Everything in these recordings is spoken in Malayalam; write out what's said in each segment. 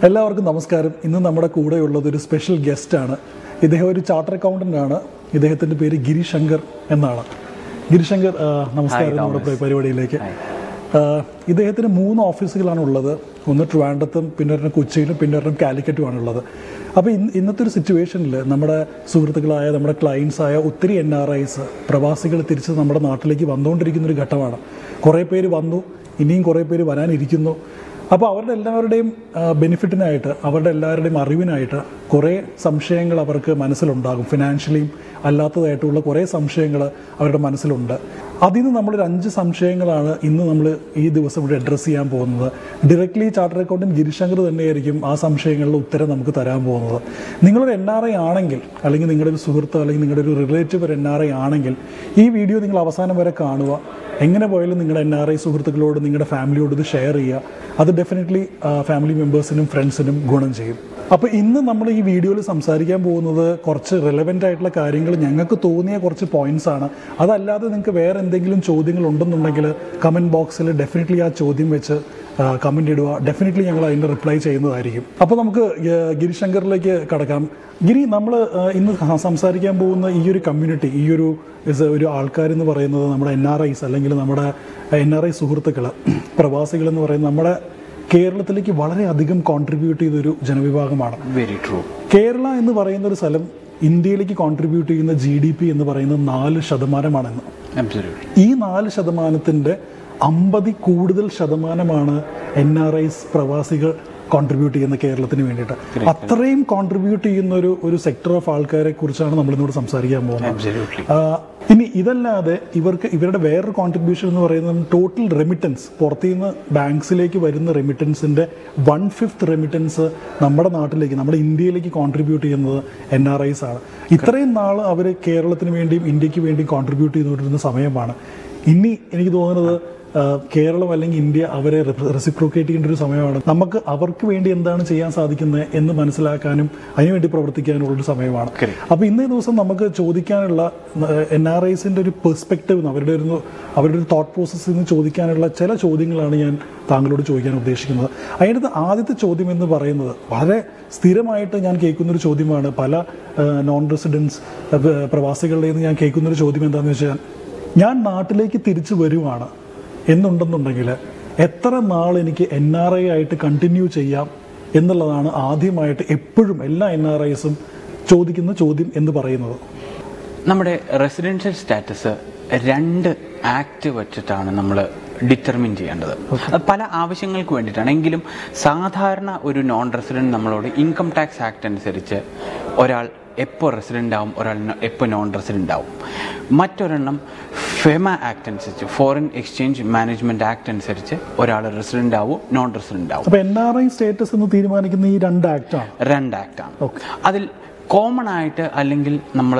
എല്ലാവർക്കും നമസ്കാരം ഇന്ന് നമ്മുടെ കൂടെയുള്ളത് ഒരു സ്പെഷ്യൽ ഗസ്റ്റാണ് ഇദ്ദേഹം ഒരു ചാർട്ടർ അക്കൗണ്ടന്റ് ആണ് ഇദ്ദേഹത്തിന്റെ പേര് ഗിരിശങ്കർ എന്നാണ് ഗിരിശങ്കർ ആ, നമസ്കാരം നമ്മുടെ പരി- പരിപാടിയിലേക്ക് ആ, ഇദ്ദേഹത്തിന് മൂന്ന് ഓഫീസുകളാണ് ഉള്ളത് ഒന്ന് ട്രിവാൻഡത്തും പിന്നെ ഒരെണ്ണം കൊച്ചിയിലും പിന്നെ ഒരെണ്ണം കാലിക്കറ്റുമാണ് ഉള്ളത് അപ്പോൾ ഇന്ന് ഇന്നത്തെ ഒരു സിറ്റുവേഷനിൽ നമ്മുടെ സുഹൃത്തുക്കളായ നമ്മുടെ ക്ലയൻസ് ആയ ഒത്തിരി എൻ ആർ ഐസ് പ്രവാസികൾ തിരിച്ച് നമ്മുടെ നാട്ടിലേക്ക് വന്നുകൊണ്ടിരിക്കുന്ന ഒരു ഘട്ടമാണ് കുറേ പേര് വന്നു ഇനിയും കുറേ പേര് വരാനിരിക്കുന്നു അപ്പോൾ അവരുടെ എല്ലാവരുടെയും ബെനിഫിറ്റിനായിട്ട് അവരുടെ എല്ലാവരുടെയും അറിവിനായിട്ട് കുറേ സംശയങ്ങൾ അവർക്ക് മനസ്സിലുണ്ടാകും ഫിനാൻഷ്യലിയും അല്ലാത്തതായിട്ടുള്ള കുറേ സംശയങ്ങൾ അവരുടെ മനസ്സിലുണ്ട് അതിൽ നിന്ന് നമ്മളൊരു അഞ്ച് സംശയങ്ങളാണ് ഇന്ന് നമ്മൾ ഈ ദിവസം ഇവിടെ അഡ്രസ്സ് ചെയ്യാൻ പോകുന്നത് ഡയറക്ട്ലി ചാർട്ടർ അക്കൗണ്ടന്റ് ഗിരിശങ്കർ തന്നെയായിരിക്കും ആ സംശയങ്ങളുടെ ഉത്തരം നമുക്ക് തരാൻ പോകുന്നത് നിങ്ങളൊരു എൻ ആർ ഐ ആണെങ്കിൽ അല്ലെങ്കിൽ നിങ്ങളുടെ ഒരു സുഹൃത്ത് അല്ലെങ്കിൽ നിങ്ങളുടെ ഒരു റിലേറ്റീവ് ഒരു എൻ ആർ ഐ ആണെങ്കിൽ ഈ വീഡിയോ നിങ്ങൾ അവസാനം വരെ കാണുക എങ്ങനെ പോയാലും നിങ്ങളുടെ എൻ ആർ ഐ സുഹൃത്തുക്കളോട് നിങ്ങളുടെ ഫാമിലിയോട് ഇത് ഷെയർ ചെയ്യുക അത് ഡെഫിനറ്റ്ലി ഫാമിലി മെമ്പേഴ്സിനും ഫ്രണ്ട്സിനും ഗുണം ചെയ്യും അപ്പോൾ ഇന്ന് നമ്മൾ ഈ വീഡിയോയിൽ സംസാരിക്കാൻ പോകുന്നത് കുറച്ച് റിലവൻ്റ് ആയിട്ടുള്ള കാര്യങ്ങൾ ഞങ്ങൾക്ക് തോന്നിയ കുറച്ച് പോയിന്റ്സ് ആണ് അതല്ലാതെ നിങ്ങൾക്ക് വേറെ എന്തെങ്കിലും ചോദ്യങ്ങൾ ഉണ്ടെന്നുണ്ടെങ്കിൽ കമൻറ്റ് ബോക്സിൽ ഡെഫിനറ്റ്ലി ആ ചോദ്യം വെച്ച് കമൻ്റ് ഇടുക ഡെഫിനറ്റ്ലി ഞങ്ങൾ അതിൻ്റെ റിപ്ലൈ ചെയ്യുന്നതായിരിക്കും അപ്പോൾ നമുക്ക് ഏഹ്, ഗിരിശങ്കറിലേക്ക് കടക്കാം ഗിരി നമ്മൾ ഇന്ന് സംസാരിക്കാൻ പോകുന്ന ഈ ഒരു കമ്മ്യൂണിറ്റി ഈ ഒരു is ഒരു ആൾക്കാരെന്ന് പറയുന്നത് നമ്മുടെ എൻ ആർ ഐസ് അല്ലെങ്കിൽ നമ്മുടെ എൻ ആർ ഐ സുഹൃത്തുക്കൾ പ്രവാസികൾ എന്ന് പറയുന്നത് നമ്മുടെ കേരളത്തിലേക്ക് വളരെയധികം കോൺട്രിബ്യൂട്ട് ചെയ്തൊരു ജനവിഭാഗമാണ് വെരി ട്രൂ കേരള എന്ന് പറയുന്ന ഒരു സ്ഥലം ഇന്ത്യയിലേക്ക് കോൺട്രിബ്യൂട്ട് ചെയ്യുന്ന ജി ഡി പി എന്ന് പറയുന്നത് നാല് ശതമാനമാണെന്ന് അബ്സല്യൂട്ട്ലി ഈ നാല് ശതമാനത്തിൻ്റെ അമ്പതി കൂടുതൽ ശതമാനമാണ് എൻ ആർ ഐസ് പ്രവാസികൾ കോൺട്രിബ്യൂട്ട് ചെയ്യുന്ന കേരളത്തിന് വേണ്ടിയിട്ട് അത്രയും കോൺട്രിബ്യൂട്ട് ചെയ്യുന്ന ഒരു ഒരു സെക്ടർ ഓഫ് ആൾക്കാരെ കുറിച്ചാണ് നമ്മൾ ഇന്നോട് സംസാരിക്കാൻ പോകുന്നത് അബ്സല്യൂട്ട്ലി ആ, ഇനി ഇതല്ലാതെ ഇവർക്ക് ഇവരുടെ വേറൊരു കോൺട്രിബ്യൂഷൻ എന്ന് പറയുന്നത് ടോട്ടൽ റെമിറ്റൻസ് പുറത്തുനിന്ന് ബാങ്ക്സിലേക്ക് വരുന്ന റെമിറ്റൻസിന്റെ വൺ ഫിഫ്ത്ത് റെമിറ്റൻസ് നമ്മുടെ നാട്ടിലേക്ക് നമ്മുടെ ഇന്ത്യയിലേക്ക് കോൺട്രിബ്യൂട്ട് ചെയ്യുന്നത് എൻ ആർ ഐസ് ആണ് ഇത്രയും നാൾ അവർ കേരളത്തിന് വേണ്ടിയും ഇന്ത്യക്ക് വേണ്ടിയും കോൺട്രിബ്യൂട്ട് ചെയ്തുകൊണ്ടിരുന്ന സമയമാണ് ഇനി എനിക്ക് തോന്നുന്നത് ആ, കേരളം അല്ലെങ്കിൽ ഇന്ത്യ അവരെ റെസിപ്രോക്കേറ്റ് ചെയ്യേണ്ട ഒരു സമയമാണ് നമുക്ക് അവർക്ക് വേണ്ടി എന്താണ് ചെയ്യാൻ സാധിക്കുന്നത് എന്ന് മനസ്സിലാക്കാനും അതിനുവേണ്ടി പ്രവർത്തിക്കാനുള്ള ഒരു സമയമാണ് Correct. അപ്പോൾ ഇന്നേ ദിവസം നമുക്ക് ചോദിക്കാനുള്ള എൻ ആർ ഐസിന്റെ ഒരു പെർസ്പെക്റ്റീവ് അവരുടെ ഒരു അവരുടെ ഒരു തോട്ട് പ്രോസസ്സിൽ നിന്ന് ചോദിക്കാനുള്ള ചില ചോദ്യങ്ങളാണ് ഞാൻ താങ്കളോട് ചോദിക്കാൻ ഉദ്ദേശിക്കുന്നത് അതിനകത്ത് ആദ്യത്തെ ചോദ്യം എന്ന് പറയുന്നത് വളരെ സ്ഥിരമായിട്ട് ഞാൻ കേൾക്കുന്ന ഒരു ചോദ്യമാണ് പല നോൺ റെസിഡൻസ് പ്രവാസികളുടെ നിന്ന് ഞാൻ കേൾക്കുന്ന ഒരു ചോദ്യം എന്താണെന്ന് വെച്ചാൽ ഞാൻ നാട്ടിലേക്ക് തിരിച്ചു വരുവാണ് എന്നുണ്ടെന്നുണ്ടെങ്കിൽ എത്ര നാൾ എനിക്ക് എൻ ആർ ഐ ആയിട്ട് കണ്ടിന്യൂ ചെയ്യാം എന്നുള്ളതാണ് ആദ്യമായിട്ട് എപ്പോഴും എല്ലാ എൻ ആർ ഐസും ചോദിക്കുന്ന ചോദ്യം എന്ന് പറയുന്നത് നമ്മുടെ റെസിഡൻഷ്യൽ സ്റ്റാറ്റസ് രണ്ട് ആക്ട് വെച്ചിട്ടാണ് നമ്മൾ ഡിറ്റർമിൻ ചെയ്യേണ്ടത് അത് പല ആവശ്യങ്ങൾക്ക് വേണ്ടിയിട്ടാണ് എങ്കിലും സാധാരണ ഒരു നോൺ റെസിഡന്റ് നമ്മളോട് ഇൻകം ടാക്സ് ആക്ട് അനുസരിച്ച് ഒരാൾ എപ്പോൾ റെസിഡൻ്റ് ആവും ഒരാൾ എപ്പോൾ നോൺ റെസിഡൻ്റ് ആവും മറ്റൊരെണ്ണം ഫെമ ആക്ട് അനുസരിച്ച് ഫോറിൻ എക്സ്ചേഞ്ച് മാനേജ്മെന്റ് ആക്ട് അനുസരിച്ച് ഒരാൾ റെസിഡൻ്റ് ആവും നോൺ റെസിഡൻ്റ് ആവും അപ്പൊ എൻ ആർ ഐ സ്റ്റേറ്റസ് എന്ന് തീരുമാനിക്കുന്ന ഈ രണ്ട് ആക്ട് ആണ് രണ്ട് ആക്ടാണ് അതിൽ കോമൺ ആയിട്ട് അല്ലെങ്കിൽ നമ്മൾ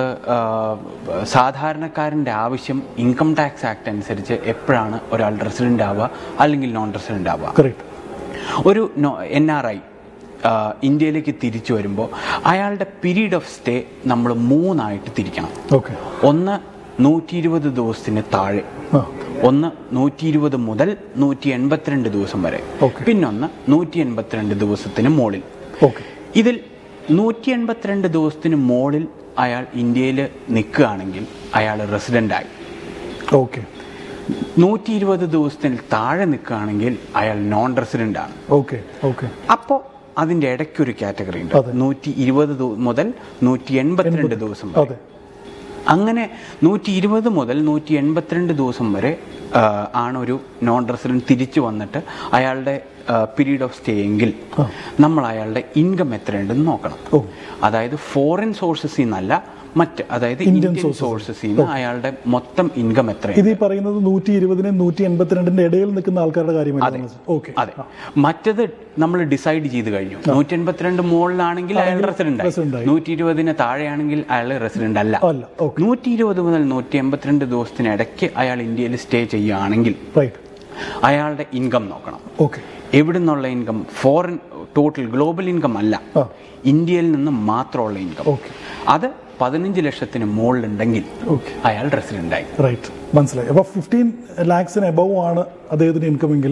സാധാരണക്കാരൻ്റെ ആവശ്യം ഇൻകം ടാക്സ് ആക്ട് അനുസരിച്ച് എപ്പോഴാണ് ഒരാൾ റെസിഡൻ്റ് ആവുക അല്ലെങ്കിൽ നോൺ റെസിഡൻ്റ് ആവുക കറക്റ്റ് ഒരു എൻ ആർ ഐ ഇന്ത്യയിലേക്ക് തിരിച്ചു വരുമ്പോൾ അയാളുടെ പീരീഡ് ഓഫ് സ്റ്റേ നമ്മൾ മൂന്നായിട്ട് തിരിക്കണം ഓക്കെ ഒന്ന് നൂറ്റി ഇരുപത് ദിവസത്തിന് താഴെ ആ ഒന്ന് നൂറ്റി ഇരുപത് മുതൽ നൂറ്റി എൺപത്തിരണ്ട് ദിവസം വരെ Okay. പിന്നൊന്ന് നൂറ്റി എൺപത്തിരണ്ട് ദിവസത്തിന് മുകളിൽ ഓക്കെ ഇതിൽ നൂറ്റി എൺപത്തിരണ്ട് ദിവസത്തിന് മുകളിൽ അയാൾ ഇന്ത്യയിൽ നിൽക്കുകയാണെങ്കിൽ അയാൾ റെസിഡൻ്റായി ഓക്കെ നൂറ്റി ഇരുപത് ദിവസത്തിന് താഴെ നിൽക്കുകയാണെങ്കിൽ അയാൾ നോൺ റെസിഡൻ്റ് ആണ് ഓക്കെ ഓക്കെ അപ്പോൾ അതിൻ്റെ ഇടയ്ക്കൊരു കാറ്റഗറി ഉണ്ട് അതെ. നൂറ്റി ഇരുപത് മുതൽ നൂറ്റി എൺപത്തിരണ്ട് ദിവസം വരെ അതെ അങ്ങനെ നൂറ്റി ഇരുപത് മുതൽ നൂറ്റി എൺപത്തിരണ്ട് ദിവസം വരെ ആ, ആണ് ഒരു നോൺ റെസിഡന്റ് തിരിച്ചു വന്നിട്ട് അയാളുടെ പീരീഡ് ഓഫ് സ്റ്റേ എങ്കിൽ നമ്മൾ അയാളുടെ ഇൻകം എത്രയുണ്ടെന്ന് നോക്കണം ഓ. അതായത് ഫോറിൻ സോഴ്സസിൽ നിന്നല്ല മറ്റ് അതായത് ഇന്ത്യൻ സോഴ്സസിൽ നിന്ന് അയാളുടെ മൊത്തം ഇൻകം എത്രയാണ് ഇത് ഈ പറയുന്നത് നൂറ്റി ഇരുപതിനും നൂറ്റി എൺപത്തിരണ്ടിന്റെ ഇടയിൽ നിൽക്കുന്ന ആൾക്കാരുടെ കാര്യമല്ല ഓക്കെ അതെ മറ്റത് നമ്മൾ ഡിസൈഡ് ചെയ്ത് കഴിഞ്ഞു നൂറ്റി എൺപത്തിരണ്ട് മുകളിലാണെങ്കിൽ അയാൾ റെസിഡന്റ് resident ആയി നൂറ്റി ഇരുപതിന് താഴെയാണെങ്കിൽ അയാൾ റെസിഡന്റ് അല്ല അല്ല ഓക്കെ നൂറ്റി ഇരുപത് മുതൽ നൂറ്റി എൺപത്തിരണ്ട് ദിവസത്തിനിടയ്ക്ക് അയാൾ ഇന്ത്യയിൽ സ്റ്റേ ചെയ്യുകയാണെങ്കിൽ റൈറ്റ് അയാളുടെ ഇൻകം നോക്കണം ഓക്കെ എവിടെ നിന്നുള്ള income foreign total global income അല്ല ആ. ഇന്ത്യയിൽ നിന്ന് മാത്രമുള്ള ഇൻകം ഓക്കെ അത് പതിനഞ്ച് ലക്ഷത്തിന് മുകളിലുണ്ടെങ്കിൽ ഓക്കെ അയാൾ റെസിഡന്റ് ആയി റൈറ്റ് മനസ്സിലായി അപ്പോൾ ഫിഫ്റ്റീൻ ലാക്സിന് എബവ് ആണ് അദ്ദേഹത്തിന് ഇൻകം എങ്കിൽ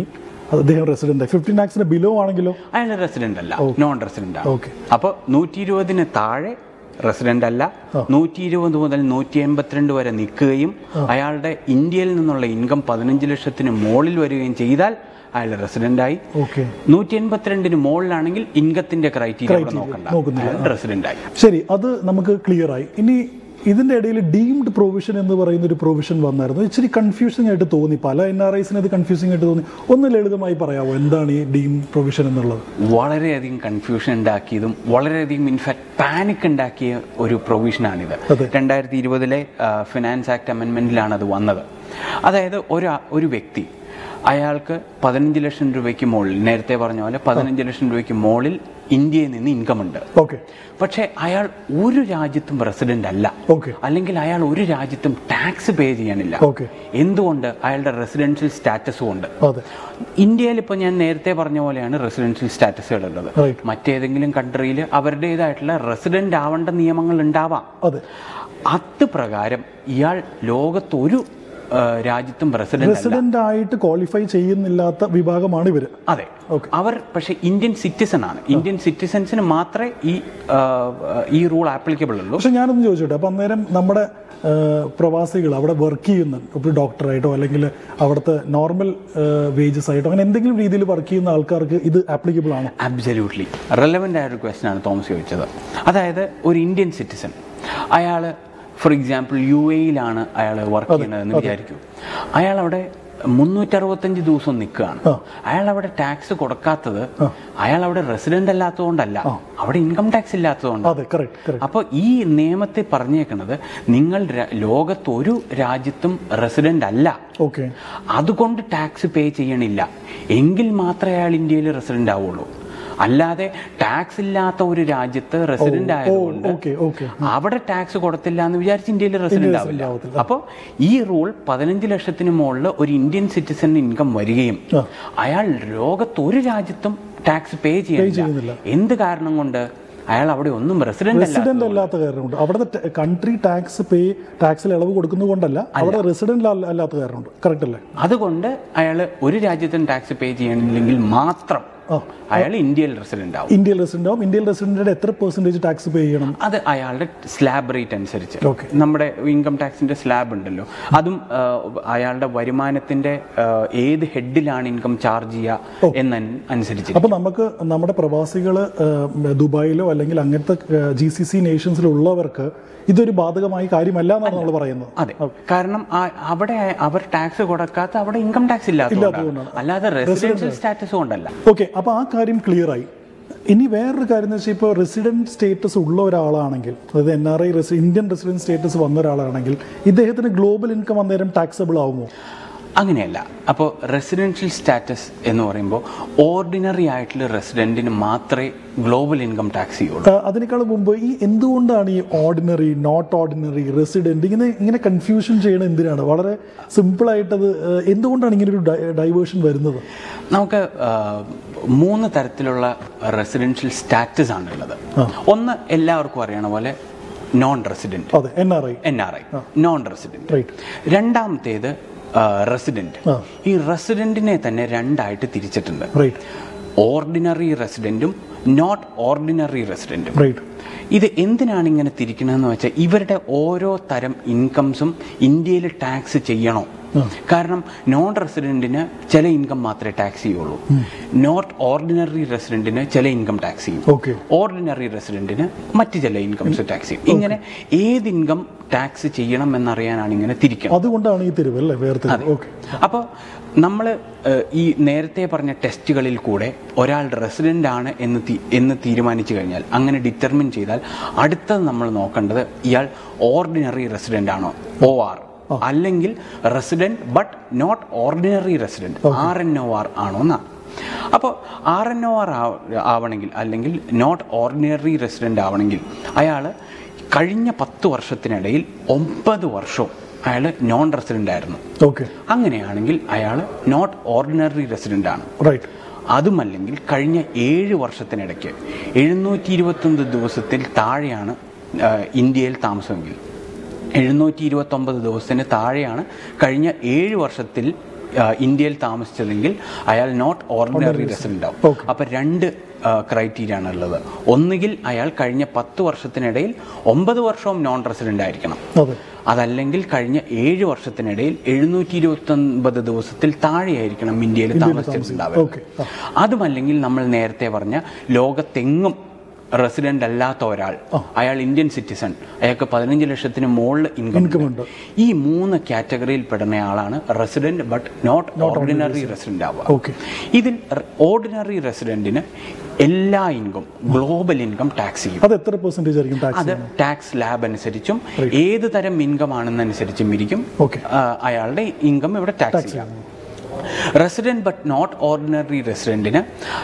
അദ്ദേഹം റെസിഡന്റ് ഫിഫ്റ്റീൻ ലാക്സിന് ബിലോ ആണെങ്കിലോ അയാൾ റെസിഡന്റ് അല്ല നോൺ റെസിഡന്റ് ആണ് ഓക്കെ അപ്പോൾ നൂറ്റി ഇരുപതിന് താഴെ റെസിഡന്റ് അല്ല നൂറ്റി ഇരുപത് മുതൽ നൂറ്റി എൺപത്തിരണ്ട് വരെ നിൽക്കുകയും അയാളുടെ ഇന്ത്യയിൽ നിന്നുള്ള ഇൻകം പതിനഞ്ച് ലക്ഷത്തിന് മുകളിൽ വരികയും ചെയ്താൽ അയാൾ റെസിഡന്റ് ആയി ഓക്കെ നൂറ്റി എൺപത്തിരണ്ടിന് മുകളിലാണെങ്കിൽ ഇൻകത്തിന്റെ ക്രൈറ്റീരിയ അവിടെ നോക്കണ്ട നോക്കുന്നില്ല. അയാൾ റെസിഡന്റ് ആയി ശരി അത് നമുക്ക് ക്ലിയർ ആയി ഇനി ഇതിന്റെ ഇടയിൽ ഡീംഡ് പ്രൊവിഷൻ എന്ന് പറയുന്ന ഒരു പ്രൊവിഷൻ വന്നായിരുന്നു ഇച്ചിരി കൺഫ്യൂസിംഗ് ആയിട്ട് തോന്നി പല എൻ ആർ ഐസിന് ഇത് കൺഫ്യൂസിംഗ് ആയിട്ട് തോന്നി ഒന്ന് ലളിതമായി പറയാമോ എന്താണ് ഈ ഡീം പ്രൊവിഷൻ എന്നുള്ളത് വളരെയധികം കൺഫ്യൂഷൻ ഉണ്ടാക്കിയതും വളരെയധികം ഇൻഫാക്ട് പാനിക് ഉണ്ടാക്കിയ ഒരു പ്രൊവിഷനാണിത് അതെ. രണ്ടായിരത്തി ഇരുപതിലെ ഫിനാൻസ് ആക്ട് അമെൻമെന്റിലാണ് അത് വന്നത് അതായത് ഒരു ഒരു വ്യക്തി അയാൾക്ക് പതിനഞ്ച് ലക്ഷം രൂപയ്ക്ക് മുകളിൽ നേരത്തെ പറഞ്ഞ പോലെ പതിനഞ്ച് ലക്ഷം രൂപയ്ക്ക് മുകളിൽ ഇന്ത്യയിൽ നിന്ന് ഇൻകം ഉണ്ട് ഓക്കെ പക്ഷേ അയാൾ ഒരു രാജ്യത്തും റെസിഡന്റ് അല്ല ഓക്കെ അല്ലെങ്കിൽ അയാൾ ഒരു രാജ്യത്തും ടാക്സ് പേ ചെയ്യണില്ല ഓക്കെ എന്തുകൊണ്ട് അയാളുടെ റെസിഡൻഷ്യൽ സ്റ്റാറ്റസ് കൊണ്ട് അതെ ഇന്ത്യയിൽ ഇപ്പോൾ ഞാൻ നേരത്തെ പറഞ്ഞ പോലെയാണ് റെസിഡൻഷ്യൽ സ്റ്റാറ്റസുകൾ ഉള്ളത് Right. മറ്റേതെങ്കിലും കൺട്രിയിൽ അവരുടേതായിട്ടുള്ള റെസിഡന്റ് ആവേണ്ട നിയമങ്ങൾ ഉണ്ടാവാം അതെ അത് പ്രകാരം ഇയാൾ ലോകത്ത് ഒരു ആ, രാജ്യത്തും റെസിഡന്റ് അല്ല റെസിഡന്റ് ആയിട്ട് ക്വാളിഫൈ ചെയ്യുന്നില്ലാത്ത വിഭാഗമാണ് ഇവര് അതെ Okay. അവർ പക്ഷേ ഇന്ത്യൻ സിറ്റിസൺ ആണ് ഇന്ത്യൻ സിറ്റിസൺസിന് മാത്രമേ ഈ ആ, ഈ റൂൾ ആപ്ലിക്കബിൾ ഉള്ളൂ പക്ഷെ ഞാനൊന്ന് ചോദിച്ചോട്ടെ അപ്പം അന്നേരം നമ്മുടെ ആ, പ്രവാസികൾ അവിടെ വർക്ക് ചെയ്യുന്ന ഒരു ഡോക്ടറായിട്ടോ അല്ലെങ്കിൽ അവിടുത്തെ നോർമൽ വേജസ് ആയിട്ടോ അങ്ങനെ എന്തെങ്കിലും രീതിയിൽ വർക്ക് ചെയ്യുന്ന ആൾക്കാർക്ക് ഇത് ആപ്ലിക്കബിൾ ആണോ അബ്സല്യൂട്ട്ലി റെലവൻ്റ് ആയ ഒരു ക്വസ്റ്റൻ ആണ് തോമസ് ചോദിച്ചത് അതായത് ഒരു ഇന്ത്യൻ സിറ്റിസൺ അയാൾ ഫോർ എക്സാമ്പിൾ യു എയിലാണ് അയാൾ വർക്ക് ചെയ്യുന്നതെന്ന് വിചാരിക്കൂ അയാൾ അവിടെ മുന്നൂറ്ററുപത്തഞ്ച് ദിവസം നിൽക്കുകയാണ് ആ. അയാൾ അവിടെ ടാക്സ് കൊടുക്കാത്തത് അയാൾ അവിടെ റെസിഡന്റ് അല്ലാത്തതുകൊണ്ടല്ല അവിടെ ഇൻകം ടാക്സ് ഇല്ലാത്തതുകൊണ്ട് അതെ കറക്റ്റ് കറക്റ്റ് അപ്പോൾ ഈ നിയമത്തെ പറഞ്ഞേക്കുന്നത് നിങ്ങൾ ര- ലോകത്ത് ഒരു രാജ്യത്തും റെസിഡന്റ് അല്ല ഓക്കെ അതുകൊണ്ട് ടാക്സ് പേ ചെയ്യണില്ല എങ്കിൽ മാത്രമേ അയാൾ ഇന്ത്യയിൽ റെസിഡന്റ് ആവുള്ളൂ അല്ലാതെ ടാക്സ് ഇല്ലാത്ത ഒരു രാജ്യത്ത് റെസിഡന്റ് ആയതുകൊണ്ട് ഓക്കെ ഓക്കെ അവിടെ ടാക്സ് കൊടുത്തില്ല എന്ന് വിചാരിച്ച് ഇന്ത്യയിൽ റെസിഡന്റ് ആവില്ല ആവത്തില്ല. അപ്പോൾ ഈ റൂൾ പതിനഞ്ച് ലക്ഷത്തിന് മുകളിൽ ഒരു ഇന്ത്യൻ സിറ്റിസൺ ഇൻകം വരികയും ആ. അയാൾ ലോകത്ത് ഒരു രാജ്യത്തും ടാക്സ് പേ ചെയ്യുന്നില്ല. ചെയ്യുന്നില്ല എന്ത് കാരണം കൊണ്ട് അയാൾ അവിടെ ഒന്നും റെസിഡന്റ് അല്ല റെസിഡന്റ് അല്ലാത്ത കാരണമുണ്ട് അവിടുത്തെ കൺട്രി ടാക്സ് പേ ടാക്സിൽ ഇളവ് കൊടുക്കുന്നത് കൊണ്ടല്ല അവിടെ റെസിഡന്റ് അല്ലാത്ത കാരണമുണ്ട് കറക്റ്റ് അല്ലേ അതുകൊണ്ട് അയാൾ ഒരു രാജ്യത്തും ടാക്സ് പേ ചെയ്യണില്ലെങ്കിൽ മാത്രം ആ അയാൾ ഇന്ത്യയിൽ റെസിഡന്റ് ആവും ഇന്ത്യയിൽ റെസിഡന്റ് ആവും ഇന്ത്യയിൽ റെസിഡന്റിന്റെ എത്ര പെർസെന്റേജ് ടാക്സ് പേ ചെയ്യണം അത് അയാളുടെ സ്ലാബ് റേറ്റ് അനുസരിച്ച് Okay. നമ്മുടെ ഇൻകം ടാക്സിന്റെ സ്ലാബ് ഉണ്ടല്ലോ അതും ആ, അയാളുടെ വരുമാനത്തിന്റെ ആ, ഏത് ഹെഡിലാണ് ഇൻകം ചാർജ് ചെയ്യുക എന്ന അനുസരിച്ച് അപ്പൊ നമുക്ക് നമ്മുടെ പ്രവാസികൾ ദുബായിലോ അല്ലെങ്കിൽ അങ്ങനത്തെ ജി സി സി നേഷൻസിലുള്ളവർക്ക് ഇതൊരു ബാധകമായ കാര്യമല്ല എന്നാണ് നമ്മൾ പറയുന്നത് അതെ കാരണം ആ- അവിടെ അവർ ടാക്സ് കൊടുക്കാത്ത അവിടെ ഇൻകം ടാക്സ് ഇല്ലാത്തതുകൊണ്ടാണ് അല്ലാതെ റെസിഡൻഷ്യൽ സ്റ്റാറ്റസ് കൊണ്ടല്ല ഓക്കെ അപ്പൊ ആ കാര്യം ക്ലിയർ ആയി ഇനി വേറൊരു കാര്യം എന്ന് വെച്ചാൽ ഇപ്പോൾ റെസിഡന്റ് സ്റ്റേറ്റസ് ഉള്ള ഒരാളാണെങ്കിൽ അതായത് N R I Indian resident status വന്ന ഒരാളാണെങ്കിൽ ഇദ്ദേഹത്തിന് ഗ്ലോബൽ ഇൻകം അന്നേരം ടാക്സബിൾ ആവുമോ അങ്ങനെയല്ല അപ്പോൾ റെസിഡൻഷ്യൽ സ്റ്റാറ്റസ് എന്ന് പറയുമ്പോൾ ഓർഡിനറി ആയിട്ടുള്ള റെസിഡന്റിന് മാത്രമേ ഗ്ലോബൽ ഇൻകം ടാക്സ് ചെയ്യുള്ളൂ ആ, അതിനേക്കാൾ മുമ്പ് ഈ എന്തുകൊണ്ടാണ് ഈ ഓർഡിനറി നോട്ട് ഓർഡിനറി റെസിഡന്റ് ഇങ്ങനെ ഇങ്ങനെ കൺഫ്യൂഷൻ ചെയ്യണത് എന്തിനാണ് വളരെ സിമ്പിൾ ആയിട്ടത് ആ, എന്തുകൊണ്ടാണ് ഇങ്ങനെ ഒരു ഡൈവേർഷൻ വരുന്നത് നമുക്ക് ആ, മൂന്ന് തരത്തിലുള്ള റെസിഡൻഷ്യൽ സ്റ്റാറ്റസ് ആണ് ഉള്ളത് ഒന്ന് എല്ലാവർക്കും അറിയണ പോലെ നോൺ റെസിഡന്റ് അതെ N R I N R I non resident right രണ്ടാമത്തേത് റെസിഡന്റ് ആ. ഈ റെസിഡന്റിനെ തന്നെ രണ്ടായിട്ട് തിരിച്ചിട്ടുണ്ട് റൈറ്റ് ഓർഡിനറി റെസിഡന്റും നോട്ട് ഓർഡിനറി റെസിഡന്റും റൈറ്റ് ഇത് എന്തിനാണ് ഇങ്ങനെ തിരിക്കണമെന്ന് വെച്ചാൽ ഇവരുടെ ഓരോ തരം ഇൻകംസും ഇന്ത്യയിൽ ടാക്സ് ചെയ്യണോ കാരണം നോൺ റെസിഡന്റിന് ചില ഇൻകം മാത്രമേ ടാക്സ് ചെയ്യുള്ളൂ നോട്ട് ഓർഡിനറി റെസിഡന്റിന് ചില ഇൻകം ടാക്സ് ചെയ്യും ഓക്കെ ഓർഡിനറി റെസിഡന്റിന് മറ്റ് ചില ഇൻകംസ് ടാക്സ് ചെയ്യും ഇങ്ങനെ ഏത് ഇൻകം ടാക്സ് ചെയ്യണം എന്നറിയാനാണ് ഇങ്ങനെ തിരിക്കണം അതുകൊണ്ടാണ് ഈ തിരിവ് അല്ലേ വേർതിരിവ് ഓക്കെ അപ്പോൾ നമ്മൾ ഈ നേരത്തെ പറഞ്ഞ ടെസ്റ്റുകളിൽ കൂടെ ഒരാൾ റെസിഡന്റ് ആണ് എന്ന് തീ- എന്ന് തീരുമാനിച്ചു കഴിഞ്ഞാൽ അങ്ങനെ ഡിറ്റർമിൻ ചെയ്താൽ അടുത്തത് നമ്മൾ നോക്കേണ്ടത് ഇയാൾ ഓർഡിനറി റെസിഡന്റ് ആണോ ഒ ആർ അല്ലെങ്കിൽ resident but not ordinary resident R N O R ആണോ എന്നാണ് അപ്പോൾ ആർ എൻ ഒ ആർ ആവണമെങ്കിൽ അല്ലെങ്കിൽ നോട്ട് ഓർഡിനറി റെസിഡന്റ് ആവണമെങ്കിൽ അയാൾ കഴിഞ്ഞ പത്ത് വർഷത്തിനിടയിൽ ഒമ്പത് വർഷവും അയാൾ നോൺ റെസിഡന്റ് ആയിരുന്നു ഓക്കെ അങ്ങനെയാണെങ്കിൽ അയാൾ നോട്ട് ഓർഡിനറി റെസിഡന്റ് ആണ് റൈറ്റ് അതുമല്ലെങ്കിൽ കഴിഞ്ഞ ഏഴ് വർഷത്തിനിടയ്ക്ക് എഴുന്നൂറ്റി ഇരുപത്തൊന്ന് ദിവസത്തിൽ താഴെയാണ് ആ, ഇന്ത്യയിൽ താമസമെങ്കിൽ എഴുന്നൂറ്റി ഇരുപത്തൊമ്പത് ദിവസത്തിന് താഴെയാണ് കഴിഞ്ഞ ഏഴ് വർഷത്തിൽ ആ, ഇന്ത്യയിൽ താമസിച്ചതെങ്കിൽ അയാൾ നോട്ട് ഓർഡിനറി റെസിഡന്റ് ആവും Okay. അപ്പൊ രണ്ട് ക്രൈറ്റീരിയ ആണ് ഉള്ളത് ഒന്നുകിൽ അയാൾ കഴിഞ്ഞ പത്ത് വർഷത്തിനിടയിൽ ഒമ്പത് വർഷവും നോൺ റെസിഡന്റ് ആയിരിക്കണം അതെ അതല്ലെങ്കിൽ കഴിഞ്ഞ ഏഴ് വർഷത്തിനിടയിൽ എഴുന്നൂറ്റി ഇരുപത്തി ഒൻപത് ദിവസത്തിൽ താഴെയായിരിക്കണം ഇന്ത്യയിൽ താമസിച്ചിട്ടുണ്ടാവുക ഓക്കെ അതുമല്ലെങ്കിൽ നമ്മൾ നേരത്തെ പറഞ്ഞ ലോകത്തെങ്ങും റെസിഡന്റ് അല്ലാത്ത ഒരാൾ അയാൾ ഇന്ത്യൻ സിറ്റിസൺ അയാൾക്ക് പതിനഞ്ച് ലക്ഷത്തിന് മുകളിൽ ഇൻകം ഇൻകം ഉണ്ട് ഈ മൂന്ന് കാറ്റഗറിയിൽ പെടുന്ന ആളാണ് resident but not ordinary resident ആവുക ഓക്കെ ഇതിൽ ഓർഡിനറി റെസിഡന്റിന് എല്ലാ ഇൻകം ഗ്ലോബൽ ഇൻകം ടാക്സ് ചെയ്യും അത് എത്ര പെർസെന്റേജ് ആയിരിക്കും ടാക്സ് അത് ടാക്സ് ലാബ് അനുസരിച്ചും ഏത് തരം ഇൻകം ആണെന്നനുസരിച്ചും ഇരിക്കും ഓക്കെ ആ, അയാളുടെ ഇൻകം ഇവിടെ ടാക്സ് ചെയ്യാം റെസിഡന്റ് ബട്ട് നോട്ട് ഓർഡിനറി റെസിഡന്റിന്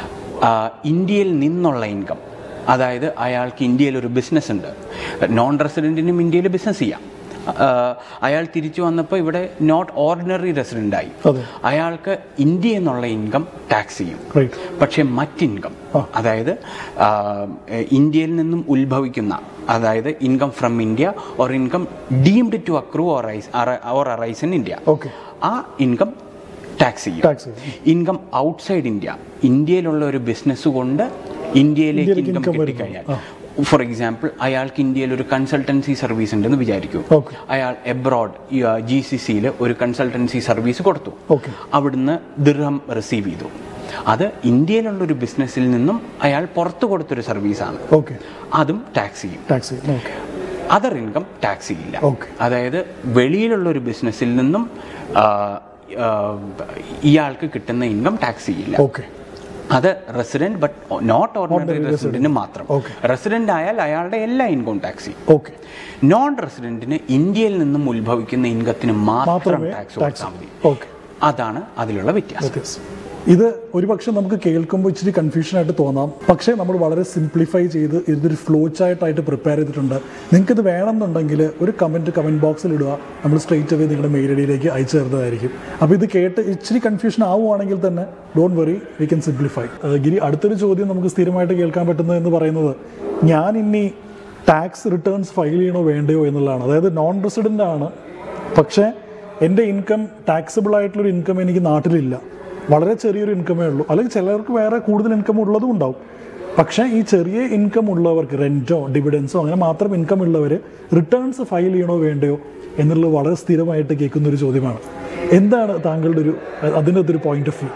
ഇന്ത്യയിൽ നിന്നുള്ള ഇൻകം അതായത് അയാൾക്ക് ഇന്ത്യയിൽ ഒരു ബിസിനസ് ഉണ്ട് നോൺ റെസിഡന്റിനും ഇന്ത്യയിൽ ബിസിനസ് ചെയ്യാം ആ, അയാൾ തിരിച്ചു വന്നപ്പോൾ ഇവിടെ നോട്ട് ഓർഡിനറി റെസിഡന്റ് ആയി അതെ അയാൾക്ക് ഇന്ത്യ എന്നുള്ള ഇൻകം ടാക്സ് ചെയ്യും റൈറ്റ് പക്ഷെ മറ്റ് ഇൻകം അതായത് ആ, ഇന്ത്യയിൽ നിന്നും ഉത്ഭവിക്കുന്ന അതായത് income from India or income deemed to accrue or or arise in India okay ആ ഇൻകം ടാക്സ് ചെയ്യും ടാക്സ് ഇൻകം ഔട്ട്സൈഡ് ഇന്ത്യ ഇന്ത്യയിലുള്ള ഒരു ബിസിനസ് കൊണ്ട് ഇന്ത്യയിലേക്ക് ഇന്ത്യയിലേക്ക് ഇൻകം income കിട്ടിക്കഴിഞ്ഞാൽ ഫോർ എക്സാമ്പിൾ അയാൾക്ക് ഇന്ത്യയിൽ ഒരു കൺസൾട്ടൻസി സർവീസ് ഉണ്ടെന്ന് വിചാരിക്കൂ ഓക്കെ അയാൾ എബ്രോഡ് ജി സി സിയിൽ ഒരു കൺസൾട്ടൻസി സർവീസ് കൊടുത്തു ഓക്കെ അവിടുന്ന് ദിർഹം റിസീവ് ചെയ്തു അത് ഇന്ത്യയിലുള്ള ഒരു ബിസിനസ്സിൽ നിന്നും അയാൾ പുറത്തു കൊടുത്തൊരു സർവീസാണ് ഓക്കെ അതും ടാക്സ് ചെയ്യും ടാക്സ് ചെയ്യും ഓക്കെ അതർ ഇൻകം ടാക്സ് ചെയ്യില്ല ഓക്കെ അതായത് വെളിയിലുള്ള ഒരു ബിസിനസ്സിൽ നിന്നും ആ, ആ, ഇയാൾക്ക് കിട്ടുന്ന ഇൻകം ടാക്സ് ചെയ്യില്ല ഓക്കെ അത് റെസിഡന്റ് ബട്ട് നോട്ട് ഓർഡിനറി റെസിഡന്റിന് മാത്രം Okay. റെസിഡന്റ് ആയാൽ അയാളുടെ എല്ലാ ഇൻകം ടാക്സ് ചെയ്യും ഓക്കെ നോൺ റെസിഡന്റിന് ഇന്ത്യയിൽ നിന്നും ഉത്ഭവിക്കുന്ന ഇൻകത്തിന് മാത്രം മാത്രമേ ടാക്സ് ടാക്സ് കൊടുത്താൽ മതി ഓക്കെ അതാണ് അതിലുള്ള വ്യത്യാസം വ്യത്യാസം ഇത് ഒരുപക്ഷെ നമുക്ക് കേൾക്കുമ്പോൾ ഇച്ചിരി കൺഫ്യൂഷൻ ആയിട്ട് തോന്നാം പക്ഷേ നമ്മൾ വളരെ സിംപ്ലിഫൈ ചെയ്ത് ഇതൊരു ഫ്ലോ ചാർട്ടായിട്ട് പ്രിപ്പയർ ചെയ്തിട്ടുണ്ട് നിങ്ങൾക്ക് ഇത് വേണമെന്നുണ്ടെങ്കിൽ ഒരു കമൻറ്റ് കമൻറ്റ് ബോക്സിൽ ഇടുക നമ്മൾ സ്ട്രേറ്റ് അവേ നിങ്ങളുടെ മെയിൽ ഐ ഡിയിലേക്ക് അയച്ചു തരുന്നതായിരിക്കും അപ്പോൾ ഇത് കേട്ട് ഇച്ചിരി കൺഫ്യൂഷൻ ആവുകയാണെങ്കിൽ തന്നെ don't worry we can simplify ഗിരി അടുത്തൊരു ചോദ്യം നമുക്ക് സ്ഥിരമായിട്ട് കേൾക്കാൻ പറ്റുന്നത് എന്ന് പറയുന്നത് ഞാൻ ഇനി ടാക്സ് റിട്ടേൺസ് ഫയൽ ചെയ്യണോ വേണ്ടയോ എന്നുള്ളതാണ് അതായത് നോൺ റെസിഡൻ്റ് ആണ് പക്ഷേ എൻ്റെ ഇൻകം ടാക്സബിൾ ആയിട്ടുള്ളൊരു ഇൻകം എനിക്ക് നാട്ടിലില്ല വളരെ ചെറിയൊരു ഇൻകമേ ഉള്ളൂ അല്ലെങ്കിൽ ചിലർക്ക് വേറെ കൂടുതൽ ഇൻകം ഉള്ളതും ഉണ്ടാവും പക്ഷേ ഈ ചെറിയ ഇൻകം ഉള്ളവർക്ക് റെൻറ്റോ ഡിവിഡൻസോ അങ്ങനെ മാത്രം ഇൻകം ഉള്ളവർ റിട്ടേൺസ് ഫയൽ ചെയ്യണോ വേണ്ടയോ എന്നുള്ളത് വളരെ സ്ഥിരമായിട്ട് കേൾക്കുന്ന ഒരു ചോദ്യമാണ് എന്താണ് താങ്കളുടെ ഒരു അതിൻ്റെ ഒരു പോയിന്റ് ഓഫ് വ്യൂ